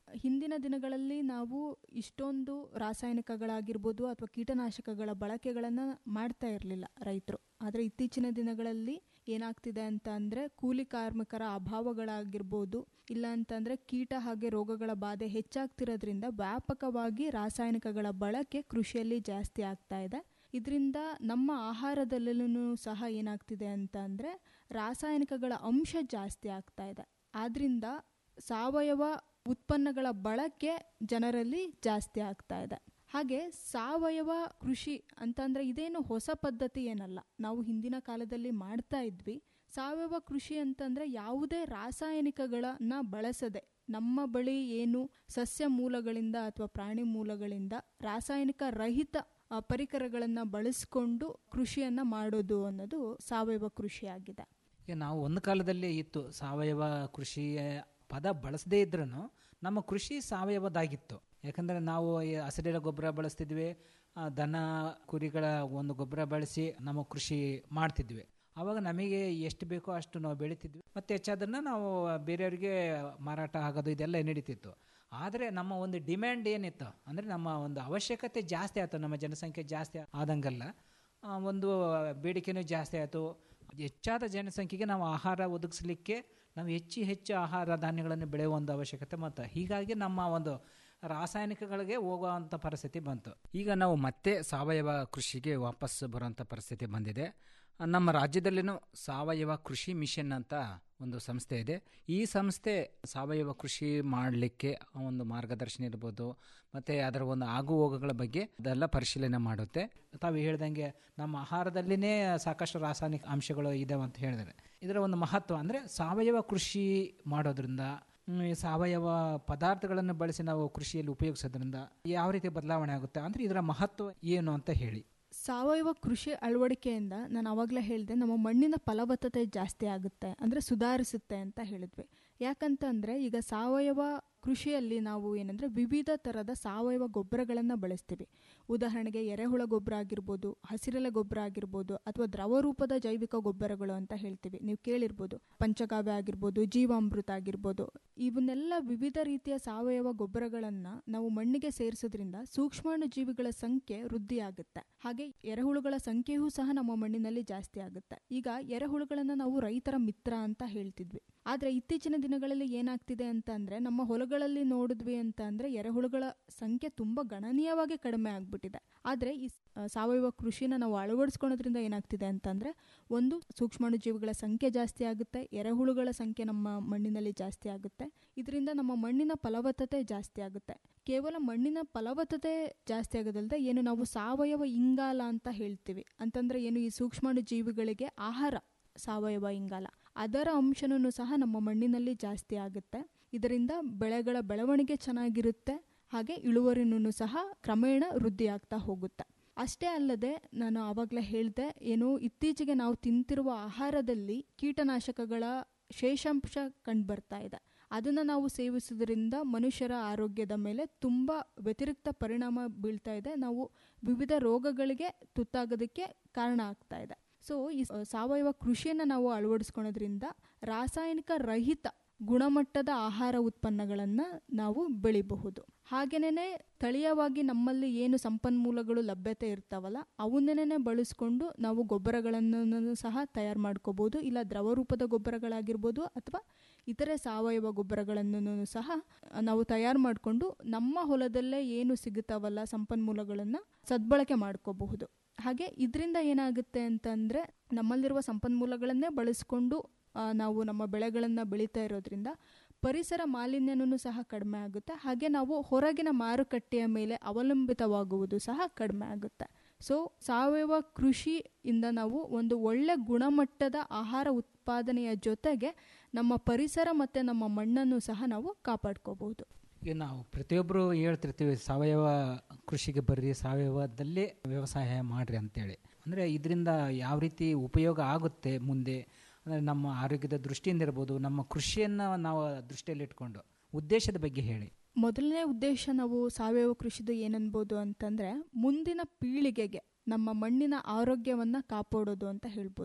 S24: ಹಿಂದಿನ ದಿನಗಳಲ್ಲಿ ನಾವು ಇಷ್ಟೊಂದು ರಾಸಾಯನಿಕಗಳಾಗಿರ್ಬೋದು ಅಥವಾ ಕೀಟನಾಶಕಗಳ ಬಳಕೆಗಳನ್ನು ಮಾಡ್ತಾ ಇರಲಿಲ್ಲ ರೈತರು ಆದರೆ ಇತ್ತೀಚಿನ ದಿನಗಳಲ್ಲಿ ಏನಾಗ್ತಿದೆ ಅಂತ ಅಂದರೆ ಕೂಲಿ ಕಾರ್ಮಿಕರ ಅಭಾವಗಳಾಗಿರ್ಬೋದು ಇಲ್ಲ ಅಂತಂದರೆ ಕೀಟ ಹಾಗೆ ರೋಗಗಳ ಬಾಧೆ ಹೆಚ್ಚಾಗ್ತಿರೋದ್ರಿಂದ ವ್ಯಾಪಕವಾಗಿ ರಾಸಾಯನಿಕಗಳ ಬಳಕೆ ಕೃಷಿಯಲ್ಲಿ ಜಾಸ್ತಿ ಆಗ್ತಾ ಇದೆ ಇದರಿಂದ ನಮ್ಮ ಆಹಾರದಲ್ಲೂ ಸಹ ಏನಾಗ್ತಿದೆ ಅಂತ ಅಂದರೆ ರಾಸಾಯನಿಕಗಳ ಅಂಶ ಜಾಸ್ತಿ ಆಗ್ತಾ ಇದೆ ಆದ್ರಿಂದ ಸಾವಯವ ಉತ್ಪನ್ನಗಳ ಬಳಕೆ ಜನರಲ್ಲಿ ಜಾಸ್ತಿ ಆಗ್ತಾ ಇದೆ ಹಾಗೆ ಸಾವಯವ ಕೃಷಿ ಅಂತಂದ್ರೆ ಇದೇನು ಹೊಸ ಪದ್ಧತಿ ಏನಲ್ಲ ನಾವು ಹಿಂದಿನ ಕಾಲದಲ್ಲಿ ಮಾಡ್ತಾ ಇದ್ವಿ ಸಾವಯವ ಕೃಷಿ ಅಂತಂದ್ರೆ ಯಾವುದೇ ರಾಸಾಯನಿಕಗಳನ್ನ ಬಳಸದೆ ನಮ್ಮ ಬಳಿ ಏನು ಸಸ್ಯ ಮೂಲಗಳಿಂದ ಅಥವಾ ಪ್ರಾಣಿ ಮೂಲಗಳಿಂದ ರಾಸಾಯನಿಕ ರಹಿತ ಆ, ಪರಿಕರಗಳನ್ನ ಬಳಸ್ಕೊಂಡು ಕೃಷಿಯನ್ನ ಮಾಡೋದು ಅನ್ನೋದು ಸಾವಯವ ಕೃಷಿಯಾಗಿದೆ
S15: ಈಗ ನಾವು ಒಂದು ಕಾಲದಲ್ಲಿ ಇತ್ತು ಸಾವಯವ ಕೃಷಿ ಪದ ಬಳಸದೇ ಇದ್ರೂ ನಮ್ಮ ಕೃಷಿ ಸಾವಯವದಾಗಿತ್ತು ಯಾಕಂದರೆ ನಾವು ಈ ಹಸಿರೆಲೆ ಗೊಬ್ಬರ ಬಳಸ್ತಿದ್ವಿ ಆ, ದನ ಕುರಿಗಳ ಒಂದು ಗೊಬ್ಬರ ಬಳಸಿ ನಮ್ಮ ಕೃಷಿ ಮಾಡ್ತಿದ್ವಿ ಆವಾಗ ನಮಗೆ ಎಷ್ಟು ಬೇಕೋ ಅಷ್ಟು ನಾವು ಬೆಳಿತಿದ್ವಿ ಮತ್ತು ಹೆಚ್ಚಾದನ್ನು ನಾವು ಬೇರೆಯವರಿಗೆ ಮಾರಾಟ ಆಗೋದು ಇದೆಲ್ಲ ನಡೀತಿತ್ತು ಆದರೆ ನಮ್ಮ ಒಂದು ಡಿಮ್ಯಾಂಡ್ ಏನಿತ್ತು ಅಂದರೆ ನಮ್ಮ ಒಂದು ಅವಶ್ಯಕತೆ ಜಾಸ್ತಿ ಆಯಿತು ನಮ್ಮ ಜನಸಂಖ್ಯೆ ಜಾಸ್ತಿ ಆದಂಗೆಲ್ಲ ಆ, ಒಂದು ಬೇಡಿಕೆನೂ ಜಾಸ್ತಿ ಆಯಿತು ಹೆಚ್ಚಾದ ಜನಸಂಖ್ಯೆಗೆ ನಾವು ಆಹಾರ ಒದಗಿಸ್ಲಿಕ್ಕೆ ನಾವು ಹೆಚ್ಚು ಹೆಚ್ಚು ಆಹಾರ ಧಾನ್ಯಗಳನ್ನು ಬೆಳೆಯುವ ಒಂದು ಅವಶ್ಯಕತೆ ಮತ್ತು ಹೀಗಾಗಿ ನಮ್ಮ ಒಂದು ರಾಸಾಯನಿಕಗಳಿಗೆ ಹೋಗುವಂಥ ಪರಿಸ್ಥಿತಿ ಬಂತು ಈಗ ನಾವು ಮತ್ತೆ ಸಾವಯವ ಕೃಷಿಗೆ ವಾಪಸ್ ಬರುವಂಥ ಪರಿಸ್ಥಿತಿ ಬಂದಿದೆ ನಮ್ಮ ರಾಜ್ಯದಲ್ಲಿನೂ ಸಾವಯವ ಕೃಷಿ ಮಿಷನ್ ಅಂತ ಒಂದು ಸಂಸ್ಥೆ ಇದೆ ಈ ಸಂಸ್ಥೆ ಸಾವಯವ ಕೃಷಿ ಮಾಡಲಿಕ್ಕೆ ಒಂದು ಮಾರ್ಗದರ್ಶನ ಇರ್ಬೋದು ಮತ್ತು ಅದರ ಒಂದು ಆಗು ಹೋಗುಗಳ ಬಗ್ಗೆ ಅದೆಲ್ಲ ಪರಿಶೀಲನೆ ಮಾಡುತ್ತೆ ತಾವು ಹೇಳ್ದಂಗೆ ನಮ್ಮ ಆಹಾರದಲ್ಲಿನೇ ಸಾಕಷ್ಟು ರಾಸಾಯನಿಕ ಅಂಶಗಳು ಇದಾವೆ ಅಂತ ಹೇಳಿದರೆ ಇದರ ಒಂದು ಮಹತ್ವ ಅಂದರೆ ಸಾವಯವ ಕೃಷಿ ಮಾಡೋದ್ರಿಂದ ಹ್ಮ್, ಈ ಸಾವಯವ ಪದಾರ್ಥಗಳನ್ನು ಬಳಸಿ ನಾವು ಕೃಷಿಯಲ್ಲಿ ಉಪಯೋಗಿಸೋದ್ರಿಂದ ಯಾವ ರೀತಿ ಬದಲಾವಣೆ ಆಗುತ್ತೆ ಅಂದರೆ ಇದರ ಮಹತ್ವ ಏನು ಅಂತ ಹೇಳಿ
S24: ಸಾವಯವ ಕೃಷಿ ಅಳವಡಿಕೆಯಿಂದ ನಾನು ಆವಾಗಲೇ ಹೇಳಿದೆ ನಮ್ಮ ಮಣ್ಣಿನ ಫಲವತ್ತತೆ ಜಾಸ್ತಿ ಆಗುತ್ತೆ ಅಂದರೆ ಸುಧಾರಿಸುತ್ತೆ ಅಂತ ಹೇಳಿದ್ವಿ ಯಾಕಂತಂದರೆ ಈಗ ಸಾವಯವ ಕೃಷಿಯಲ್ಲಿ ನಾವು ಏನಂದರೆ ವಿವಿಧ ಥರದ ಸಾವಯವ ಗೊಬ್ಬರಗಳನ್ನು ಬಳಸ್ತೀವಿ ಉದಾಹರಣೆಗೆ ಎರೆಹುಳ ಗೊಬ್ಬರ ಆಗಿರ್ಬೋದು ಹಸಿರೆಲೆ ಗೊಬ್ಬರ ಆಗಿರ್ಬೋದು ಅಥವಾ ದ್ರವ ರೂಪದ ಜೈವಿಕ ಗೊಬ್ಬರಗಳು ಅಂತ ಹೇಳ್ತೀವಿ ನೀವು ಕೇಳಿರ್ಬೋದು ಪಂಚಗಾವ್ಯ ಆಗಿರ್ಬೋದು ಜೀವಾಮೃತ ಆಗಿರ್ಬೋದು ಇವನ್ನೆಲ್ಲ ವಿವಿಧ ರೀತಿಯ ಸಾವಯವ ಗೊಬ್ಬರಗಳನ್ನು ನಾವು ಮಣ್ಣಿಗೆ ಸೇರಿಸೋದ್ರಿಂದ ಸೂಕ್ಷ್ಮಾಣು ಜೀವಿಗಳ ಸಂಖ್ಯೆ ವೃದ್ಧಿ ಆಗುತ್ತೆ ಹಾಗೆ ಎರೆಹುಳುಗಳ ಸಂಖ್ಯೆಯೂ ಸಹ ನಮ್ಮ ಮಣ್ಣಿನಲ್ಲಿ ಜಾಸ್ತಿ ಆಗುತ್ತೆ ಈಗ ಎರೆಹುಳುಗಳನ್ನು ನಾವು ರೈತರ ಮಿತ್ರ ಅಂತ ಹೇಳ್ತಿದ್ವಿ ಆದರೆ ಇತ್ತೀಚಿನ ದಿನಗಳಲ್ಲಿ ಏನಾಗ್ತಿದೆ ಅಂತ ಅಂದರೆ ನಮ್ಮ ಹೊಲಗಳಲ್ಲಿ ನೋಡಿದ್ವಿ ಅಂತ ಅಂದರೆ ಎರೆಹುಳುಗಳ ಸಂಖ್ಯೆ ತುಂಬ ಗಣನೀಯವಾಗಿ ಕಡಿಮೆ ಆಗಿಬಿಟ್ಟಿದೆ ಆದರೆ ಈ ಸ್- ಆ, ಸಾವಯವ ಕೃಷಿನ ನಾವು ಅಳವಡಿಸ್ಕೊಳೋದ್ರಿಂದ ಏನಾಗ್ತಿದೆ ಅಂತಂದರೆ ಒಂದು ಸೂಕ್ಷ್ಮಾಣು ಜೀವಿಗಳ ಸಂಖ್ಯೆ ಜಾಸ್ತಿ ಆಗುತ್ತೆ ಎರೆಹುಳುಗಳ ಸಂಖ್ಯೆ ನಮ್ಮ ಮಣ್ಣಿನಲ್ಲಿ ಜಾಸ್ತಿ ಆಗುತ್ತೆ ಇದರಿಂದ ನಮ್ಮ ಮಣ್ಣಿನ ಫಲವತ್ತತೆ ಜಾಸ್ತಿ ಆಗುತ್ತೆ ಕೇವಲ ಮಣ್ಣಿನ ಫಲವತ್ತತೆ ಜಾಸ್ತಿ ಆಗೋದಲ್ಲದೆ ಏನು ನಾವು ಸಾವಯವ ಇಂಗಾಲ ಅಂತ ಹೇಳ್ತೀವಿ ಅಂತಂದರೆ ಏನು ಈ ಸೂಕ್ಷ್ಮಾಣು ಜೀವಿಗಳಿಗೆ ಆಹಾರ ಸಾವಯವ ಇಂಗಾಲ ಅದರ ಅಂಶನೂ ಸಹ ನಮ್ಮ ಮಣ್ಣಿನಲ್ಲಿ ಜಾಸ್ತಿ ಆಗುತ್ತೆ ಇದರಿಂದ ಬೆಳೆಗಳ ಬೆಳವಣಿಗೆ ಚೆನ್ನಾಗಿರುತ್ತೆ ಹಾಗೆ ಇಳುವರಿನೂ ಸಹ ಕ್ರಮೇಣ ವೃದ್ಧಿ ಆಗ್ತಾ ಹೋಗುತ್ತೆ ಅಷ್ಟೇ ಅಲ್ಲದೆ ನಾನು ಆವಾಗಲೇ ಹೇಳಿದೆ ಏನು ಇತ್ತೀಚೆಗೆ ನಾವು ತಿಂತಿರುವ ಆಹಾರದಲ್ಲಿ ಕೀಟನಾಶಕಗಳ ಶೇಷಾಂಶ ಕಂಡುಬರ್ತಾ ಇದೆ ಅದನ್ನು ನಾವು ಸೇವಿಸೋದ್ರಿಂದ ಮನುಷ್ಯರ ಆರೋಗ್ಯದ ಮೇಲೆ ತುಂಬ ವ್ಯತಿರಿಕ್ತ ಪರಿಣಾಮ ಬೀಳ್ತಾ ಇದೆ ನಾವು ವಿವಿಧ ರೋಗಗಳಿಗೆ ತುತ್ತಾಗೋದಕ್ಕೆ ಕಾರಣ ಆಗ್ತಾ ಇದೆ ಸೊ ಈ ಸ- ಸಾವಯವ ಕೃಷಿಯನ್ನು ನಾವು ಅಳವಡಿಸ್ಕೊಳೋದ್ರಿಂದ ರಾಸಾಯನಿಕ ರಹಿತ ಗುಣಮಟ್ಟದ ಆಹಾರ ಉತ್ಪನ್ನಗಳನ್ನು ನಾವು ಬೆಳಿಬಹುದು ಹಾಗೆಯೇ ಸ್ಥಳೀಯವಾಗಿ ನಮ್ಮಲ್ಲಿ ಏನು ಸಂಪನ್ಮೂಲಗಳು ಲಭ್ಯತೆ ಇರ್ತಾವಲ್ಲ ಅವನ್ನೇ ಬಳಸ್ಕೊಂಡು ನಾವು ಗೊಬ್ಬರಗಳನ್ನು ಸಹ ತಯಾರು ಮಾಡ್ಕೋಬೋದು ಇಲ್ಲ ದ್ರವ ರೂಪದ ಗೊಬ್ಬರಗಳಾಗಿರ್ಬೋದು ಅಥವಾ ಇತರೆ ಸಾವಯವ ಗೊಬ್ಬರಗಳನ್ನು ಸಹ ನಾವು ತಯಾರು ಮಾಡಿಕೊಂಡು ನಮ್ಮ ಹೊಲದಲ್ಲೇ ಏನು ಸಿಗುತ್ತಾವಲ್ಲ ಸಂಪನ್ಮೂಲಗಳನ್ನು ಸದ್ಬಳಕೆ ಮಾಡ್ಕೋಬಹುದು ಹಾಗೆ ಇದರಿಂದ ಏನಾಗುತ್ತೆ ಅಂತಂದರೆ ನಮ್ಮಲ್ಲಿರುವ ಸಂಪನ್ಮೂಲಗಳನ್ನೇ ಬಳಸ್ಕೊಂಡು ಆ, ನಾವು ನಮ್ಮ ಬೆಳೆಗಳನ್ನು ಬೆಳೀತಾ ಇರೋದ್ರಿಂದ ಪರಿಸರ ಮಾಲಿನ್ಯನೂ ಸಹ ಕಡಿಮೆ ಆಗುತ್ತೆ ಹಾಗೆ ನಾವು ಹೊರಗಿನ ಮಾರುಕಟ್ಟೆಯ ಮೇಲೆ ಅವಲಂಬಿತವಾಗುವುದು ಸಹ ಕಡಿಮೆ ಆಗುತ್ತೆ ಸೊ ಸಾವಯವ ಕೃಷಿಯಿಂದ ನಾವು ಒಂದು ಒಳ್ಳೆ ಗುಣಮಟ್ಟದ ಆಹಾರ ಉತ್ಪಾದನೆಯ ಜೊತೆಗೆ ನಮ್ಮ ಪರಿಸರ ಮತ್ತು ನಮ್ಮ ಮಣ್ಣನ್ನು ಸಹ ನಾವು ಕಾಪಾಡ್ಕೋಬಹುದು
S15: ಈಗ ನಾವು ಪ್ರತಿಯೊಬ್ಬರು ಹೇಳ್ತಿರ್ತೀವಿ ಸಾವಯವ ಕೃಷಿಗೆ ಬರ್ರಿ ಸಾವಯವದಲ್ಲೇ ವ್ಯವಸಾಯ ಮಾಡಿರಿ ಅಂತೇಳಿ ಅಂದರೆ ಇದರಿಂದ ಯಾವ ರೀತಿ ಉಪಯೋಗ ಆಗುತ್ತೆ ಮುಂದೆ ಅಂದರೆ ನಮ್ಮ ಆರೋಗ್ಯದ ದೃಷ್ಟಿಯಿಂದ ಇರ್ಬೋದು ನಮ್ಮ ಕೃಷಿಯನ್ನು ನಾವು ದೃಷ್ಟಿಯಲ್ಲಿಟ್ಕೊಂಡು ಉದ್ದೇಶದ ಬಗ್ಗೆ ಹೇಳಿ
S24: ಮೊದಲನೇ ಉದ್ದೇಶ ನಾವು ಸಾವಯವ ಕೃಷಿದು ಏನನ್ಬೋದು ಅಂತಂದರೆ ಮುಂದಿನ ಪೀಳಿಗೆಗೆ ನಮ್ಮ ಮಣ್ಣಿನ ಆರೋಗ್ಯವನ್ನು ಕಾಪಾಡೋದು ಅಂತ ಹೇಳ್ಬೋದು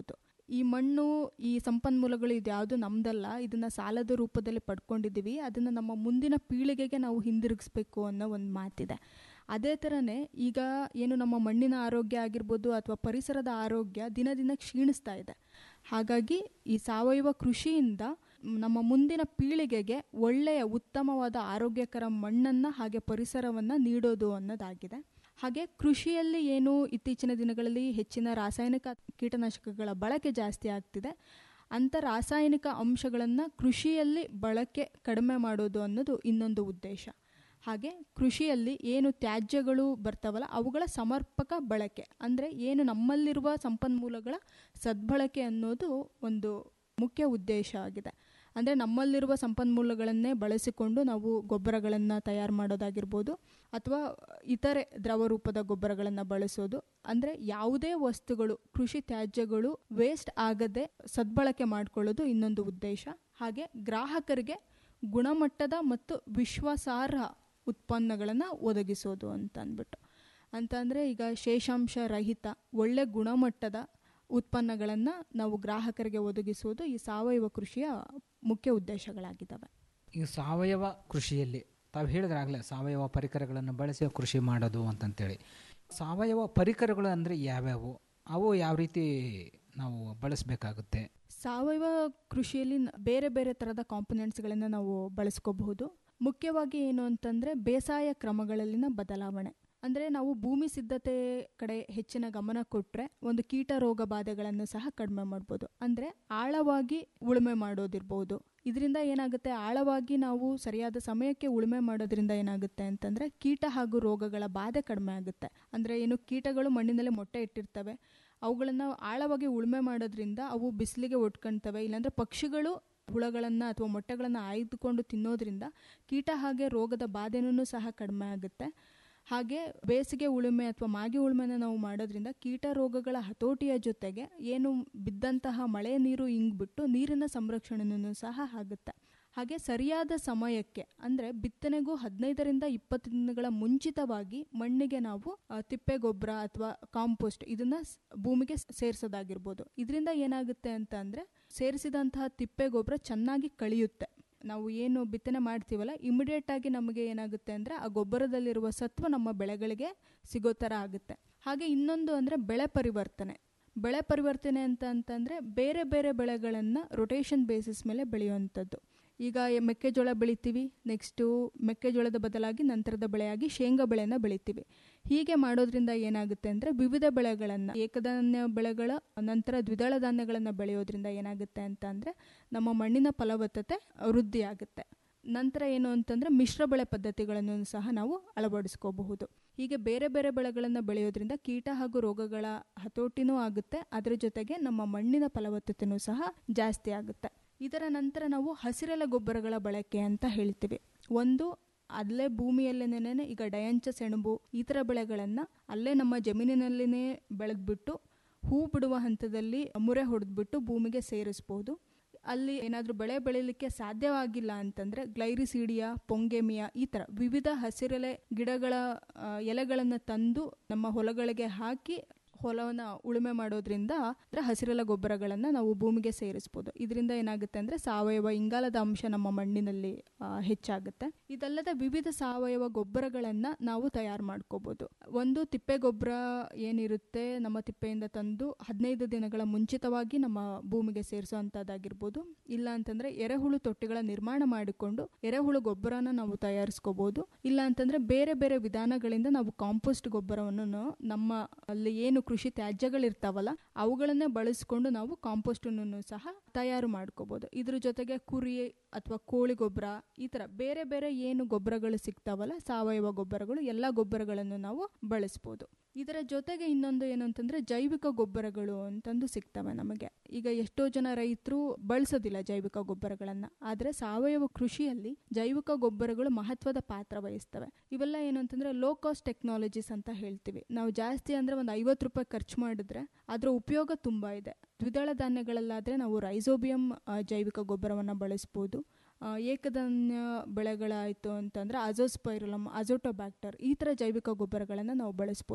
S24: ಈ ಮಣ್ಣು ಈ ಸಂಪನ್ಮೂಲಗಳು ಇದ್ಯಾವುದು ನಮ್ದಲ್ಲ ಇದನ್ನ ಸಾಲದ ರೂಪದಲ್ಲಿ ಪಡ್ಕೊಂಡಿದ್ದೀವಿ ಅದನ್ನ ನಮ್ಮ ಮುಂದಿನ ಪೀಳಿಗೆಗೆ ನಾವು ಹಿಂದಿರುಗಿಸ್ಬೇಕು ಅನ್ನೋ ಒಂದು ಮಾತಿದೆ ಅದೇ ಥರನೇ ಈಗ ಏನು ನಮ್ಮ ಮಣ್ಣಿನ ಆರೋಗ್ಯ ಆಗಿರ್ಬೋದು ಅಥವಾ ಪರಿಸರದ ಆರೋಗ್ಯ ದಿನ ದಿನ ಕ್ಷೀಣಿಸ್ತಾ ಇದೆ ಹಾಗಾಗಿ ಈ ಸಾವಯವ ಕೃಷಿಯಿಂದ ನಮ್ಮ ಮುಂದಿನ ಪೀಳಿಗೆಗೆ ಒಳ್ಳೆಯ ಉತ್ತಮವಾದ ಆರೋಗ್ಯಕರ ಮಣ್ಣನ್ನು ಹಾಗೆ ಪರಿಸರವನ್ನು ನೀಡೋದು ಅನ್ನೋದಾಗಿದೆ ಹಾಗೆ ಕೃಷಿಯಲ್ಲಿ ಏನು ಇತ್ತೀಚಿನ ದಿನಗಳಲ್ಲಿ ಹೆಚ್ಚಿನ ರಾಸಾಯನಿಕ ಕೀಟನಾಶಕಗಳ ಬಳಕೆ ಜಾಸ್ತಿ ಆಗ್ತಿದೆ ಅಂಥ ರಾಸಾಯನಿಕ ಅಂಶಗಳನ್ನು ಕೃಷಿಯಲ್ಲಿ ಬಳಕೆ ಕಡಿಮೆ ಮಾಡೋದು ಅನ್ನೋದು ಇನ್ನೊಂದು ಉದ್ದೇಶ ಹಾಗೆ ಕೃಷಿಯಲ್ಲಿ ಏನು ತ್ಯಾಜ್ಯಗಳು ಬರ್ತಾವಲ್ಲ ಅವುಗಳ ಸಮರ್ಪಕ ಬಳಕೆ ಅಂದರೆ ಏನು ನಮ್ಮಲ್ಲಿರುವ ಸಂಪನ್ಮೂಲಗಳ ಸದ್ಬಳಕೆ ಅನ್ನೋದು ಒಂದು ಮುಖ್ಯ ಉದ್ದೇಶ ಆಗಿದೆ ಅಂದರೆ ನಮ್ಮಲ್ಲಿರುವ ಸಂಪನ್ಮೂಲಗಳನ್ನೇ ಬಳಸಿಕೊಂಡು ನಾವು ಗೊಬ್ಬರಗಳನ್ನು ತಯಾರು ಮಾಡೋದಾಗಿರ್ಬೋದು ಅಥವಾ ಇತರೆ ದ್ರವ ರೂಪದ ಗೊಬ್ಬರಗಳನ್ನು ಬಳಸೋದು ಅಂದರೆ ಯಾವುದೇ ವಸ್ತುಗಳು ಕೃಷಿ ತ್ಯಾಜ್ಯಗಳು ವೇಸ್ಟ್ ಆಗದೆ ಸದ್ಬಳಕೆ ಮಾಡಿಕೊಳ್ಳೋದು ಇನ್ನೊಂದು ಉದ್ದೇಶ ಹಾಗೆ ಗ್ರಾಹಕರಿಗೆ ಗುಣಮಟ್ಟದ ಮತ್ತು ವಿಶ್ವಾಸಾರ್ಹ ಉತ್ಪನ್ನಗಳನ್ನು ಒದಗಿಸೋದು ಅಂತ ಅಂದ್ಬಿಟ್ಟು ಅಂತಂದರೆ ಈಗ ಶೇಷಾಂಶ ರಹಿತ ಒಳ್ಳೆ ಗುಣಮಟ್ಟದ ಉತ್ಪನ್ನಗಳನ್ನು ನಾವು ಗ್ರಾಹಕರಿಗೆ ಒದಗಿಸುವುದು ಈ ಸಾವಯವ ಕೃಷಿಯ ಮುಖ್ಯ ಉದ್ದೇಶಗಳಾಗಿದ್ದಾವೆ
S15: ಈ ಸಾವಯವ ಕೃಷಿಯಲ್ಲಿ ತಾವು ಹೇಳಿದ್ರಾಗಲೇ ಸಾವಯವ ಪರಿಕರಗಳನ್ನು ಬಳಸಿ ಕೃಷಿ ಮಾಡೋದು ಅಂತಂತೇಳಿ ಸಾವಯವ ಪರಿಕರಗಳು ಅಂದರೆ ಯಾವ್ಯಾವು ಅವು ಯಾವ ರೀತಿ ನಾವು ಬಳಸಬೇಕಾಗುತ್ತೆ
S24: ಸಾವಯವ ಕೃಷಿಯಲ್ಲಿ ನ- ಬೇರೆ ಬೇರೆ ಥರದ ಕಾಂಪೊನೆಂಟ್ಸ್ಗಳನ್ನು ನಾವು ಬಳಸ್ಕೋಬಹುದು ಮುಖ್ಯವಾಗಿ ಏನು ಅಂತಂದರೆ ಬೇಸಾಯ ಕ್ರಮಗಳಲ್ಲಿನ ಬದಲಾವಣೆ ಅಂದರೆ ನಾವು ಭೂಮಿ ಸಿದ್ಧತೆ ಕಡೆ ಹೆಚ್ಚಿನ ಗಮನ ಕೊಟ್ಟರೆ ಒಂದು ಕೀಟ ರೋಗ ಬಾಧೆಗಳನ್ನು ಸಹ ಕಡಿಮೆ ಮಾಡ್ಬೋದು ಅಂದರೆ ಆಳವಾಗಿ ಉಳುಮೆ ಮಾಡೋದಿರ್ಬೋದು ಇದರಿಂದ ಏನಾಗುತ್ತೆ ಆಳವಾಗಿ ನಾವು ಸರಿಯಾದ ಸಮಯಕ್ಕೆ ಉಳುಮೆ ಮಾಡೋದ್ರಿಂದ ಏನಾಗುತ್ತೆ ಅಂತಂದರೆ ಕೀಟ ಹಾಗೂ ರೋಗಗಳ ಬಾಧೆ ಕಡಿಮೆ ಆಗುತ್ತೆ ಅಂದರೆ ಏನು ಕೀಟಗಳು ಮಣ್ಣಿನಲ್ಲಿ ಮೊಟ್ಟೆ ಇಟ್ಟಿರ್ತವೆ ಅವುಗಳನ್ನು ಆಳವಾಗಿ ಉಳುಮೆ ಮಾಡೋದ್ರಿಂದ ಅವು ಬಿಸಿಲಿಗೆ ಒಟ್ಕೊಳ್ತವೆ ಇಲ್ಲಾಂದರೆ ಪಕ್ಷಿಗಳು ಹುಳಗಳನ್ನು ಅಥವಾ ಮೊಟ್ಟೆಗಳನ್ನು ಆಯ್ದುಕೊಂಡು ತಿನ್ನೋದ್ರಿಂದ ಕೀಟ ಹಾಗೆ ರೋಗದ ಬಾಧೆನೂ ಸಹ ಕಡಿಮೆ ಆಗುತ್ತೆ ಹಾಗೆ ಬೇಸಿಗೆ ಉಳುಮೆ ಅಥವಾ ಮಾಗಿ ಉಳುಮೆನ ನಾವು ಮಾಡೋದ್ರಿಂದ ಕೀಟ ರೋಗಗಳ ಹತೋಟಿಯ ಜೊತೆಗೆ ಏನು ಬಿದ್ದಂತಹ ಮಳೆ ನೀರು ಇಂಗ್ಬಿಟ್ಟು ನೀರಿನ ಸಂರಕ್ಷಣೆಯೂ ಸಹ ಆಗುತ್ತೆ ಹಾಗೆ ಸರಿಯಾದ ಸಮಯಕ್ಕೆ ಅಂದರೆ ಬಿತ್ತನೆಗೂ ಹದಿನೈದರಿಂದ ಇಪ್ಪತ್ತು ದಿನಗಳ ಮುಂಚಿತವಾಗಿ ಮಣ್ಣಿಗೆ ನಾವು ಆ, ತಿಪ್ಪೆ ಗೊಬ್ಬರ ಅಥವಾ ಕಾಂಪೋಸ್ಟ್ ಇದನ್ನ ಸ್- ಭೂಮಿಗೆ ಸೇರಿಸೋದಾಗಿರ್ಬೋದು ಇದರಿಂದ ಏನಾಗುತ್ತೆ ಅಂತ ಅಂದರೆ ಸೇರಿಸಿದಂತಹ ತಿಪ್ಪೆ ಗೊಬ್ಬರ ಚೆನ್ನಾಗಿ ಕಳಿಯುತ್ತೆ ನಾವು ಏನು ಬಿತ್ತನೆ ಮಾಡ್ತೀವಲ್ಲ ಇಮಿಡಿಯೇಟ್ ಆಗಿ ನಮಗೆ ಏನಾಗುತ್ತೆ ಅಂದರೆ ಆ ಗೊಬ್ಬರದಲ್ಲಿರುವ ಸತ್ವ ನಮ್ಮ ಬೆಳೆಗಳಿಗೆ ಸಿಗೋ ಥರ ಆಗುತ್ತೆ ಹಾಗೆ ಇನ್ನೊಂದು ಅಂದರೆ ಬೆಳೆ ಪರಿವರ್ತನೆ ಬೆಳೆ ಪರಿವರ್ತನೆ ಅಂತ ಅಂತಂದರೆ ಬೇರೆ ಬೇರೆ ಬೆಳೆಗಳನ್ನು ರೊಟೇಷನ್ ಬೇಸಿಸ್ ಮೇಲೆ ಬೆಳೆಯುವಂಥದ್ದು ಈಗ ಎ- ಮೆಕ್ಕೆಜೋಳ ಬೆಳಿತೀವಿ ನೆಕ್ಸ್ಟು ಮೆಕ್ಕೆಜೋಳದ ಬದಲಾಗಿ ನಂತರದ ಬೆಳೆಯಾಗಿ ಶೇಂಗಾ ಬೆಳೆನ ಬೆಳಿತೀವಿ ಹೀಗೆ ಮಾಡೋದ್ರಿಂದ ಏನಾಗುತ್ತೆ ಅಂದರೆ ವಿವಿಧ ಬೆಳೆಗಳನ್ನು ಏಕಧಾನ್ಯ ಬೆಳೆಗಳ ನಂತರ ದ್ವಿದಳ ಧಾನ್ಯಗಳನ್ನು ಬೆಳೆಯೋದ್ರಿಂದ ಏನಾಗುತ್ತೆ ಅಂತ ಅಂದರೆ ನಮ್ಮ ಮಣ್ಣಿನ ಫಲವತ್ತತೆ ವೃದ್ಧಿ ಆಗುತ್ತೆ ನಂತರ ಏನು ಅಂತಂದರೆ ಮಿಶ್ರ ಬೆಳೆ ಪದ್ಧತಿಗಳನ್ನು ಸಹ ನಾವು ಅಳವಡಿಸ್ಕೋಬಹುದು ಹೀಗೆ ಬೇರೆ ಬೇರೆ ಬೆಳೆಗಳನ್ನು ಬೆಳೆಯೋದ್ರಿಂದ ಕೀಟ ಹಾಗೂ ರೋಗಗಳ ಹತೋಟಿನೂ ಆಗುತ್ತೆ ಅದರ ಜೊತೆಗೆ ನಮ್ಮ ಮಣ್ಣಿನ ಫಲವತ್ತತೆನೂ ಸಹ ಜಾಸ್ತಿ ಆಗುತ್ತೆ ಇದರ ನಂತರ ನಾವು ಹಸಿರೆಲೆ ಗೊಬ್ಬರಗಳ ಬಳಕೆ ಅಂತ ಹೇಳ್ತೀವಿ ಒಂದು ಅಲ್ಲೇ ಭೂಮಿಯಲ್ಲೇನೇ ಈಗ ಡಯಂಚ ಸೆಣಬು ಈ ಥರ ಬೆಳೆಗಳನ್ನು ಅಲ್ಲೇ ನಮ್ಮ ಜಮೀನಿನಲ್ಲಿನೇ ಬೆಳೆದ್ಬಿಟ್ಟು ಹೂ ಬಿಡುವ ಹಂತದಲ್ಲಿ ಮುರೆ ಹೊಡೆದ್ಬಿಟ್ಟು ಭೂಮಿಗೆ ಸೇರಿಸ್ಬೋದು ಅಲ್ಲಿ ಏನಾದರೂ ಬೆಳೆ ಬೆಳೀಲಿಕ್ಕೆ ಸಾಧ್ಯವಾಗಿಲ್ಲ ಅಂತಂದರೆ ಗ್ಲೈರಿಸೀಡಿಯಾ ಪೊಂಗೆಮಿಯಾ ಈ ಥರ ವಿವಿಧ ಹಸಿರೆಲೆ ಗಿಡಗಳ ಆ, ಎಲೆಗಳನ್ನು ತಂದು ನಮ್ಮ ಹೊಲಗಳಿಗೆ ಹಾಕಿ ಹೊಲವನ್ನು ಉಳುಮೆ ಮಾಡೋದ್ರಿಂದ ಅಂದರೆ ಹಸಿರೆಲೆ ಗೊಬ್ಬರಗಳನ್ನು ನಾವು ಭೂಮಿಗೆ ಸೇರಿಸ್ಬೋದು ಇದರಿಂದ ಏನಾಗುತ್ತೆ ಅಂದರೆ ಸಾವಯವ ಇಂಗಾಲದ ಅಂಶ ನಮ್ಮ ಮಣ್ಣಿನಲ್ಲಿ ಆ, ಹೆಚ್ಚಾಗುತ್ತೆ ಇದಲ್ಲದೆ ವಿವಿಧ ಸಾವಯವ ಗೊಬ್ಬರಗಳನ್ನು ನಾವು ತಯಾರು ಮಾಡ್ಕೋಬೋದು ಒಂದು ತಿಪ್ಪೆ ಗೊಬ್ಬರ ಏನಿರುತ್ತೆ ನಮ್ಮ ತಿಪ್ಪೆಯಿಂದ ತಂದು ಹದಿನೈದು ದಿನಗಳ ಮುಂಚಿತವಾಗಿ ನಮ್ಮ ಭೂಮಿಗೆ ಸೇರಿಸುವಂಥದ್ದಾಗಿರ್ಬೋದು ಇಲ್ಲ ಅಂತಂದರೆ ಎರೆಹುಳು ತೊಟ್ಟಿಗಳ ನಿರ್ಮಾಣ ಮಾಡಿಕೊಂಡು ಎರೆಹುಳು ಗೊಬ್ಬರನ ನಾವು ತಯಾರಿಸ್ಕೋಬೋದು ಇಲ್ಲ ಅಂತಂದರೆ ಬೇರೆ ಬೇರೆ ವಿಧಾನಗಳಿಂದ ನಾವು ಕಾಂಪೋಸ್ಟ್ ಗೊಬ್ಬರವನ್ನು ನಮ್ಮ ಅಲ್ಲಿ ಏನು ಕೃಷಿ ತ್ಯಾಜ್ಯಗಳಿರ್ತಾವಲ್ಲ ಅವುಗಳನ್ನೇ ಬಳಸ್ಕೊಂಡು ನಾವು ಕಾಂಪೋಸ್ಟನ್ನು ಸಹ ತಯಾರು ಮಾಡ್ಕೋಬೋದು ಇದ್ರ ಜೊತೆಗೆ ಕುರಿ ಅಥವಾ ಕೋಳಿ ಗೊಬ್ಬರ ಈ ಥರ ಬೇರೆ ಬೇರೆ ಏನು ಗೊಬ್ಬರಗಳು ಸಿಗ್ತಾವಲ್ಲ ಸಾವಯವ ಗೊಬ್ಬರಗಳು ಎಲ್ಲ ಗೊಬ್ಬರಗಳನ್ನು ನಾವು ಬಳಸ್ಬೋದು ಇದರ ಜೊತೆಗೆ ಇನ್ನೊಂದು ಏನು ಅಂತಂದ್ರೆ ಜೈವಿಕ ಗೊಬ್ಬರಗಳು ಅಂತಂದು ಸಿಗ್ತವೆ ನಮಗೆ ಈಗ ಎಷ್ಟೋ ಜನ ರೈತರು ಬಳಸೋದಿಲ್ಲ ಜೈವಿಕ ಗೊಬ್ಬರಗಳನ್ನ ಆದ್ರೆ ಸಾವಯವ ಕೃಷಿಯಲ್ಲಿ ಜೈವಿಕ ಗೊಬ್ಬರಗಳು ಮಹತ್ವದ ಪಾತ್ರ ವಹಿಸ್ತವೆ ಇವೆಲ್ಲ ಏನು ಅಂತಂದ್ರೆ ಲೋ ಕಾಸ್ಟ್ ಟೆಕ್ನಾಲಜೀಸ್ ಅಂತ ಹೇಳ್ತೀವಿ ನಾವು ಜಾಸ್ತಿ ಅಂದ್ರೆ ಒಂದು ಐವತ್ತು ರೂಪಾಯಿ ಖರ್ಚು ಮಾಡಿದ್ರೆ ಅದರ ಉಪಯೋಗ ತುಂಬಾ ಇದೆ ದ್ವಿದಳ ಧಾನ್ಯಗಳಲ್ಲಾದ್ರೆ ನಾವು ರೈಸೋಬಿಯಂ ಆ, ಜೈವಿಕ ಗೊಬ್ಬರವನ್ನು ಬಳಸ್ಬೋದು ಆ, ಏಕಧಾನ್ಯ ಬೆಳೆಗಳಾಯಿತು ಅಂತಂದರೆ ಅಜೋಸ್ಪೈರುಲಮ್ ಅಜೋಟೋಬ್ಯಾಕ್ಟರ್ ಈ ಥರ ಜೈವಿಕ ಗೊಬ್ಬರಗಳನ್ನು ನಾವು ಬಳಸ್ಬೋದು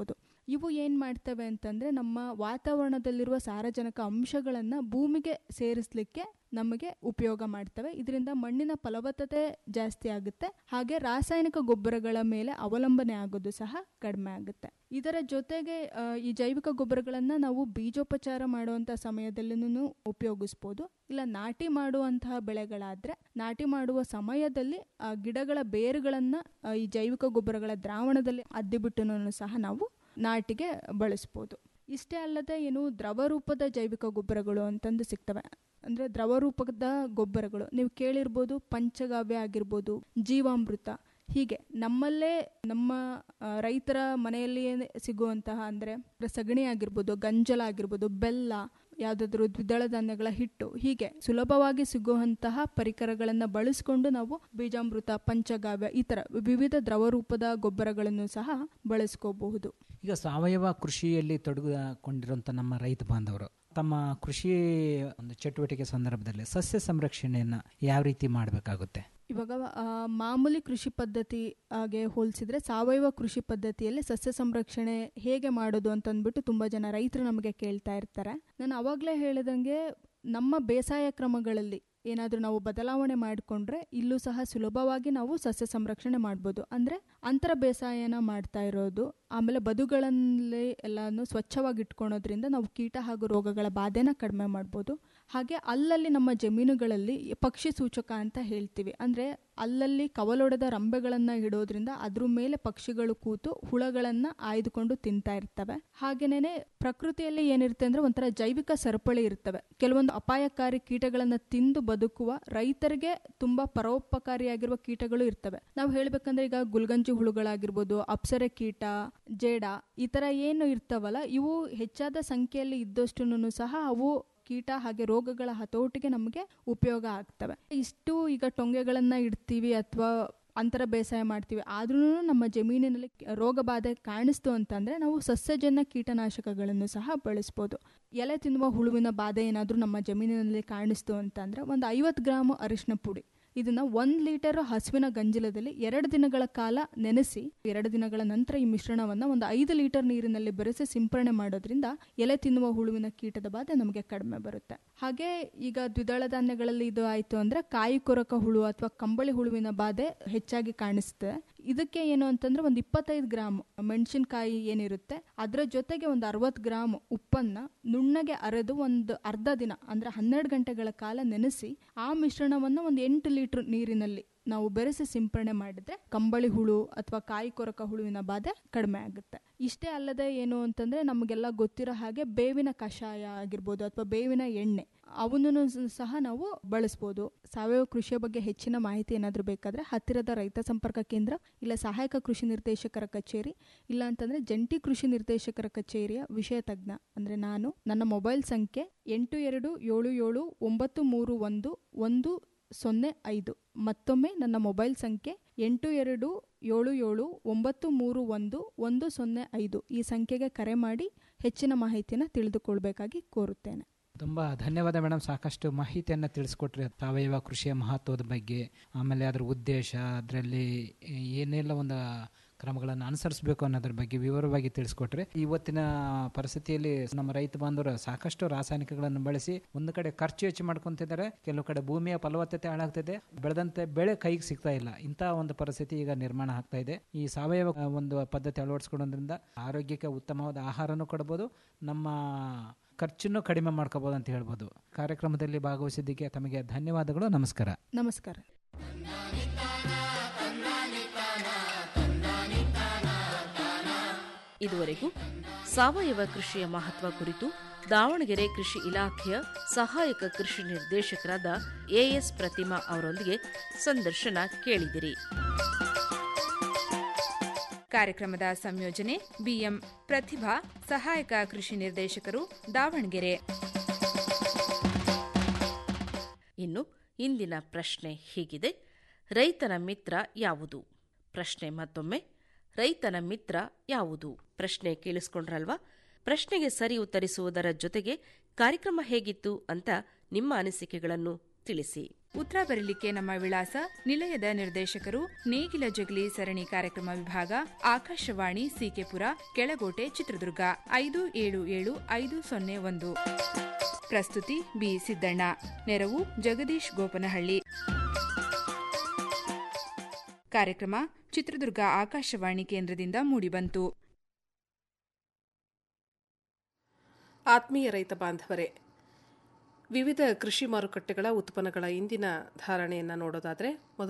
S24: ಇವು ಏನು ಮಾಡ್ತವೆ ಅಂತಂದರೆ ನಮ್ಮ ವಾತಾವರಣದಲ್ಲಿರುವ ಸಾರಜನಕ ಅಂಶಗಳನ್ನು ಭೂಮಿಗೆ ಸೇರಿಸಲಿಕ್ಕೆ ನಮಗೆ ಉಪಯೋಗ ಮಾಡ್ತವೆ ಇದರಿಂದ ಮಣ್ಣಿನ ಫಲವತ್ತತೆ ಜಾಸ್ತಿ ಆಗುತ್ತೆ ಹಾಗೆ ರಾಸಾಯನಿಕ ಗೊಬ್ಬರಗಳ ಮೇಲೆ ಅವಲಂಬನೆ ಆಗೋದು ಸಹ ಕಡಿಮೆ ಆಗುತ್ತೆ ಇದರ ಜೊತೆಗೆ ಆ, ಈ ಜೈವಿಕ ಗೊಬ್ಬರಗಳನ್ನು ನಾವು ಬೀಜೋಪಚಾರ ಮಾಡುವಂಥ ಸಮಯದಲ್ಲಿನೂ ಉಪಯೋಗಿಸ್ಬೋದು ಇಲ್ಲ ನಾಟಿ ಮಾಡುವಂತಹ ಬೆಳೆಗಳಾದರೆ ನಾಟಿ ಮಾಡುವ ಸಮಯದಲ್ಲಿ ಆ ಗಿಡಗಳ ಬೇರುಗಳನ್ನು ಈ ಜೈವಿಕ ಗೊಬ್ಬರಗಳ ದ್ರಾವಣದಲ್ಲಿ ಅದ್ದಿಬಿಟ್ಟು ಸಹ ನಾವು ನಾಟಿಗೆ ಬಳಸ್ಬೋದು ಇಷ್ಟೇ ಅಲ್ಲದೆ ಏನು ದ್ರವ ರೂಪದ ಜೈವಿಕ ಗೊಬ್ಬರಗಳು ಅಂತಂದು ಸಿಗ್ತವೆ ಅಂದರೆ ದ್ರವ ರೂಪದ ಗೊಬ್ಬರಗಳು ನೀವು ಕೇಳಿರ್ಬೋದು ಪಂಚಗಾವ್ಯ ಆಗಿರ್ಬೋದು ಜೀವಾಮೃತ ಹೀಗೆ ನಮ್ಮಲ್ಲೇ ನಮ್ಮ ಆ, ರೈತರ ಮನೆಯಲ್ಲಿಯೇ ಸಿಗುವಂತಹ ಅಂದರೆ ಸಗಣಿ ಆಗಿರ್ಬೋದು ಗಂಜಲ ಆಗಿರ್ಬೋದು ಬೆಲ್ಲ ಯಾವುದಾದ್ರೂ ದ್ವಿದಳ ಧಾನ್ಯಗಳ ಹಿಟ್ಟು ಹೀಗೆ ಸುಲಭವಾಗಿ ಸಿಗುವಂತಹ ಪರಿಕರಗಳನ್ನು ಬಳಸಿಕೊಂಡು ನಾವು ಬೀಜಾಮೃತ ಪಂಚಗಾವ್ಯ ಈ ಥರ ವಿವಿಧ ದ್ರವ ರೂಪದ ಗೊಬ್ಬರಗಳನ್ನು ಸಹ ಬಳಸ್ಕೋಬಹುದು
S15: ಈಗ ಸಾವಯವ ಕೃಷಿಯಲ್ಲಿ ತೊಡಗಿಕೊಂಡಿರುವಂಥ ನಮ್ಮ ರೈತ ಬಾಂಧವರು ತಮ್ಮ ಕೃಷಿ ಒಂದು ಚಟುವಟಿಕೆ ಸಂದರ್ಭದಲ್ಲಿ ಸಸ್ಯ ಸಂರಕ್ಷಣೆಯನ್ನು ಯಾವ ರೀತಿ ಮಾಡಬೇಕಾಗುತ್ತೆ
S24: ಇವಾಗ ಆ, ಮಾಮೂಲಿ ಕೃಷಿ ಪದ್ಧತಿ ಹಾಗೆ ಹೋಲಿಸಿದ್ರೆ ಸಾವಯವ ಕೃಷಿ ಪದ್ಧತಿಯಲ್ಲಿ ಸಸ್ಯ ಸಂರಕ್ಷಣೆ ಹೇಗೆ ಮಾಡೋದು ಅಂತ ಅಂದ್ಬಿಟ್ಟು ತುಂಬ ಜನ ರೈತರು ನಮಗೆ ಕೇಳ್ತಾ ಇರ್ತಾರೆ ನಾನು ಅವಾಗಲೇ ಹೇಳಿದಂಗೆ ನಮ್ಮ ಬೇಸಾಯ ಕ್ರಮಗಳಲ್ಲಿ ಏನಾದರೂ ನಾವು ಬದಲಾವಣೆ ಮಾಡಿಕೊಂಡ್ರೆ ಇಲ್ಲೂ ಸಹ ಸುಲಭವಾಗಿ ನಾವು ಸಸ್ಯ ಸಂರಕ್ಷಣೆ ಮಾಡ್ಬೋದು ಅಂದರೆ ಅಂತರ ಬೇಸಾಯನ ಮಾಡ್ತಾ ಇರೋದು ಆಮೇಲೆ ಬದುಗಳಲ್ಲಿ ಎಲ್ಲಾನು ಸ್ವಚ್ಛವಾಗಿ ಇಟ್ಕೊಳೋದ್ರಿಂದ ನಾವು ಕೀಟ ಹಾಗೂ ರೋಗಗಳ ಬಾಧೆನ ಕಡಿಮೆ ಮಾಡ್ಬೋದು ಹಾಗೆ ಅಲ್ಲಲ್ಲಿ ನಮ್ಮ ಜಮೀನುಗಳಲ್ಲಿ ಪಕ್ಷಿ ಸೂಚಕ ಅಂತ ಹೇಳ್ತೀವಿ ಅಂದರೆ ಅಲ್ಲಲ್ಲಿ ಕವಲೊಡೆದ ರಂಬೆಗಳನ್ನು ಇಡೋದ್ರಿಂದ ಅದ್ರ ಮೇಲೆ ಪಕ್ಷಿಗಳು ಕೂತು ಹುಳಗಳನ್ನು ಆಯ್ದುಕೊಂಡು ತಿಂತಾ ಇರ್ತವೆ ಹಾಗೇನೇ ಪ್ರಕೃತಿಯಲ್ಲಿ ಏನಿರುತ್ತೆ ಅಂದ್ರೆ ಒಂಥರ ಜೈವಿಕ ಸರಪಳಿ ಇರ್ತವೆ ಕೆಲವೊಂದು ಅಪಾಯಕಾರಿ ಕೀಟಗಳನ್ನು ತಿಂದು ಬದುಕುವ ರೈತರಿಗೆ ತುಂಬಾ ಪರೋಪಕಾರಿಯಾಗಿರುವ ಕೀಟಗಳು ಇರ್ತವೆ ನಾವು ಹೇಳ್ಬೇಕಂದ್ರೆ ಈಗ ಗುಲ್ಗಂಜಿ ಹುಳುಗಳಾಗಿರ್ಬೋದು ಅಪ್ಸರೆ ಕೀಟ ಜೇಡ ಈ ತರ ಏನು ಇರ್ತಾವಲ್ಲ ಇವು ಹೆಚ್ಚಾದ ಸಂಖ್ಯೆಯಲ್ಲಿ ಇದ್ದಷ್ಟು ಸಹ ಅವು ಕೀಟ ಹಾಗೆ ರೋಗಗಳ ಹತೋಟಿಗೆ ನಮಗೆ ಉಪಯೋಗ ಆಗ್ತವೆ ಇಷ್ಟು ಈಗ ಟೊಂಗೆಗಳನ್ನ ಇಡ್ತೀವಿ ಅಥವಾ ಅಂತರ ಬೇಸಾಯ ಮಾಡ್ತೀವಿ ಆದ್ರೂ ನಮ್ಮ ಜಮೀನಿನಲ್ಲಿ ರೋಗ ಬಾಧೆ ಕಾಣಿಸ್ತು ಅಂತಂದ್ರೆ ನಾವು ಸಸ್ಯಜನ್ಯ ಕೀಟನಾಶಕಗಳನ್ನು ಸಹ ಬಳಸ್ಬೋದು ಎಲೆ ತಿನ್ನುವ ಹುಳುವಿನ ಬಾಧೆ ಏನಾದರೂ ನಮ್ಮ ಜಮೀನಿನಲ್ಲಿ ಕಾಣಿಸ್ತು ಅಂತಂದ್ರೆ ಒಂದು ಐವತ್ತು ಗ್ರಾಮ್ ಅರಿಶಿನ ಪುಡಿ ಇದನ್ನ ಒಂದು ಲೀಟರ್ ಹಸುವಿನ ಗಂಜಲದಲ್ಲಿ ಎರಡು ದಿನಗಳ ಕಾಲ ನೆನೆಸಿ ಎರಡು ದಿನಗಳ ನಂತರ ಈ ಮಿಶ್ರಣವನ್ನ ಒಂದು ಐದು ಲೀಟರ್ ನೀರಿನಲ್ಲಿ ಬೆರೆಸಿ ಸಿಂಪರಣೆ ಮಾಡೋದ್ರಿಂದ ಎಲೆ ತಿನ್ನುವ ಹುಳುವಿನ ಕೀಟದ ಬಾಧೆ ನಮಗೆ ಕಡಿಮೆ ಬರುತ್ತೆ ಹಾಗೆ ಈಗ ದ್ವಿದಳ ಧಾನ್ಯಗಳಲ್ಲಿ ಇದು ಆಯ್ತು ಅಂದ್ರೆ ಕಾಯಿ ಕೊರಕ ಹುಳು ಅಥವಾ ಕಂಬಳಿ ಹುಳುವಿನ ಬಾಧೆ ಹೆಚ್ಚಾಗಿ ಕಾಣಿಸುತ್ತೆ ಇದಕ್ಕೆ ಏನು ಅಂತಂದ್ರೆ ಒಂದು ಇಪ್ಪತ್ತೈದು ಗ್ರಾಮ್ ಮೆಣಸಿನಕಾಯಿ ಏನಿರುತ್ತೆ ಅದರ ಜೊತೆಗೆ ಒಂದು ಅರವತ್ತು ಗ್ರಾಮ್ ಉಪ್ಪನ್ನ ನುಣ್ಣಗೆ ಅರೆದು ಒಂದು ಅರ್ಧ ದಿನ ಅಂದ್ರೆ ಹನ್ನೆರಡು ಗಂಟೆಗಳ ಕಾಲ ನೆನೆಸಿ ಆ ಮಿಶ್ರಣವನ್ನು ಒಂದು ಎಂಟು ಲೀಟರ್ ನೀರಿನಲ್ಲಿ ನಾವು ಬೆರೆಸಿ ಸಿಂಪರಣೆ ಮಾಡಿದ್ರೆ ಕಂಬಳಿ ಹುಳು ಅಥವಾ ಕಾಯಿ ಕೊರಕ ಹುಳುವಿನ ಬಾಧೆ ಕಡಿಮೆ ಆಗುತ್ತೆ ಇಷ್ಟೇ ಅಲ್ಲದೆ ಏನು ಅಂತಂದ್ರೆ ನಮಗೆಲ್ಲ ಗೊತ್ತಿರೋ ಹಾಗೆ ಬೇವಿನ ಕಷಾಯ ಆಗಿರ್ಬೋದು ಅಥವಾ ಬೇವಿನ ಎಣ್ಣೆ ಅವನ್ನೂ ಸಹ ನಾವು ಬಳಸ್ಬೋದು ಸಾವಯವ ಕೃಷಿಯ ಬಗ್ಗೆ ಹೆಚ್ಚಿನ ಮಾಹಿತಿ ಏನಾದರೂ ಬೇಕಾದರೆ ಹತ್ತಿರದ ರೈತ ಸಂಪರ್ಕ ಕೇಂದ್ರ ಇಲ್ಲ ಸಹಾಯಕ ಕೃಷಿ ನಿರ್ದೇಶಕರ ಕಚೇರಿ ಇಲ್ಲ ಅಂತಂದರೆ ಜಂಟಿ ಕೃಷಿ ನಿರ್ದೇಶಕರ ಕಚೇರಿಯ ವಿಷಯ ತಜ್ಞ ಅಂದರೆ ನಾನು ನನ್ನ ಮೊಬೈಲ್ ಸಂಖ್ಯೆ ಎಂಟು ಎರಡು ಏಳು ಏಳು ಒಂಬತ್ತು ಮೂರು ಒಂದು ಒಂದು ಸೊನ್ನೆ ಐದು ಮತ್ತೊಮ್ಮೆ ನನ್ನ ಮೊಬೈಲ್ ಸಂಖ್ಯೆ ಎಂಟು ಎರಡು ಏಳು ಏಳು ಒಂಬತ್ತು ಮೂರು ಒಂದು ಒಂದು ಸೊನ್ನೆ ಐದು ಈ ಸಂಖ್ಯೆಗೆ ಕರೆ ಮಾಡಿ ಹೆಚ್ಚಿನ ಮಾಹಿತಿಯನ್ನು ತಿಳಿದುಕೊಳ್ಬೇಕಾಗಿ ಕೋರುತ್ತೇನೆ
S15: ತುಂಬ ಧನ್ಯವಾದ ಮೇಡಮ್ ಸಾಕಷ್ಟು ಮಾಹಿತಿಯನ್ನು ತಿಳಿಸ್ಕೊಟ್ರಿ ಸಾವಯವ ಕೃಷಿಯ ಮಹತ್ವದ ಬಗ್ಗೆ ಆಮೇಲೆ ಅದರ ಉದ್ದೇಶ ಅದರಲ್ಲಿ ಏನೆಲ್ಲ ಒಂದು ಕ್ರಮಗಳನ್ನು ಅನುಸರಿಸಬೇಕು ಅನ್ನೋದ್ರ ಬಗ್ಗೆ ವಿವರವಾಗಿ ತಿಳಿಸ್ಕೊಟ್ರೆ ಇವತ್ತಿನ ಪರಿಸ್ಥಿತಿಯಲ್ಲಿ ನಮ್ಮ ರೈತ ಬಾಂಧವರು ಸಾಕಷ್ಟು ರಾಸಾಯನಿಕಗಳನ್ನು ಬಳಸಿ ಒಂದು ಕಡೆ ಖರ್ಚು ಹೆಚ್ಚು ಮಾಡ್ಕೊಂತಿದ್ದಾರೆ ಕೆಲವು ಕಡೆ ಭೂಮಿಯ ಫಲವತ್ತತೆ ಹಾಳಾಗ್ತಿದೆ ಬೆಳೆದಂತೆ ಬೆಳೆ ಕೈಗೆ ಸಿಗ್ತಾ ಇಲ್ಲ ಇಂತಹ ಒಂದು ಪರಿಸ್ಥಿತಿ ಈಗ ನಿರ್ಮಾಣ ಆಗ್ತಾ ಇದೆ ಈ ಸಾವಯವ ಆ, ಒಂದು ಪದ್ಧತಿ ಅಳವಡಿಸ್ಕೊಳ್ಳೋದ್ರಿಂದ ಆರೋಗ್ಯಕ್ಕೆ ಉತ್ತಮವಾದ ಆಹಾರನೂ ಕೊಡ್ಬೋದು ನಮ್ಮ ಖರ್ಚನ್ನು ಕಡಿಮೆ ಮಾಡ್ಕೋಬಹುದು ಅಂತ ಹೇಳ್ಬೋದು ಕಾರ್ಯಕ್ರಮದಲ್ಲಿ ಭಾಗವಹಿಸಿದ್ದಕ್ಕೆ ತಮಗೆ ಧನ್ಯವಾದಗಳು ನಮಸ್ಕಾರ
S24: ನಮಸ್ಕಾರ
S23: ಇದುವರೆಗೂ ಸಾವಯವ ಕೃಷಿಯ ಮಹತ್ವ ಕುರಿತು ದಾವಣಗೆರೆ ಕೃಷಿ ಇಲಾಖೆಯ ಸಹಾಯಕ ಕೃಷಿ ನಿರ್ದೇಶಕರಾದ ಎಎಸ್ ಪ್ರತಿಮಾ ಅವರೊಂದಿಗೆ ಸಂದರ್ಶನ ಕೇಳಿದಿರಿ
S22: ಕಾರ್ಯಕ್ರಮದ ಸಂಯೋಜನೆ ಬಿಎಂ ಪ್ರತಿಭಾ ಸಹಾಯಕ ಕೃಷಿ ನಿರ್ದೇಶಕರು ದಾವಣಗೆರೆ
S23: ಇನ್ನು ಇಂದಿನ ಪ್ರಶ್ನೆ ಹೀಗಿದೆ ರೈತನ ಮಿತ್ರ ಯಾವುದು ಪ್ರಶ್ನೆ ಮತ್ತೊಮ್ಮೆ ರೈತನ ಮಿತ್ರ ಯಾವುದು ಪ್ರಶ್ನೆ ಕೇಳಿಸ್ಕೊಂಡ್ರಲ್ವಾ ಪ್ರಶ್ನೆಗೆ ಸರಿ ಉತ್ತರಿಸುವುದರ ಜೊತೆಗೆ ಕಾರ್ಯಕ್ರಮ ಹೇಗಿತ್ತು ಅಂತ ನಿಮ್ಮ ಅನಿಸಿಕೆಗಳನ್ನು ತಿಳಿಸಿ
S22: ಉತ್ತರ ಬರಲಿಕ್ಕೆ ನಮ್ಮ ವಿಳಾಸ ನಿಲಯದ ನಿರ್ದೇಶಕರು ನೇಗಿಲ ಜಗಲಿ ಸರಣಿ ಕಾರ್ಯಕ್ರಮ ವಿಭಾಗ ಆಕಾಶವಾಣಿ ಸಿಕೆಪುರ ಕೆಳಗೋಟೆ ಚಿತ್ರದುರ್ಗ ಐದು ಏಳು ಏಳು ಐದು ಸೊನ್ನೆ ಒಂದು ಪ್ರಸ್ತುತಿ ಬಿ ಸಿದ್ದಣ್ಣ ನೆರವು ಜಗದೀಶ್ ಗೋಪನಹಳ್ಳಿ ಕಾರ್ಯಕ್ರಮ ಚಿತ್ರದುರ್ಗ ಆಕಾಶವಾಣಿ ಕೇಂದ್ರದಿಂದ ಮೂಡಿಬಂತು
S13: ಆತ್ಮೀಯ ರೈತ ಬಾಂಧವರೇ ವಿವಿಧ ಕೃಷಿ ಮಾರುಕಟ್ಟೆಗಳ ಉತ್ಪನ್ನಗಳ ಇಂದಿನ ಧಾರಣೆಯನ್ನು ನೋಡೋದಾದರೆ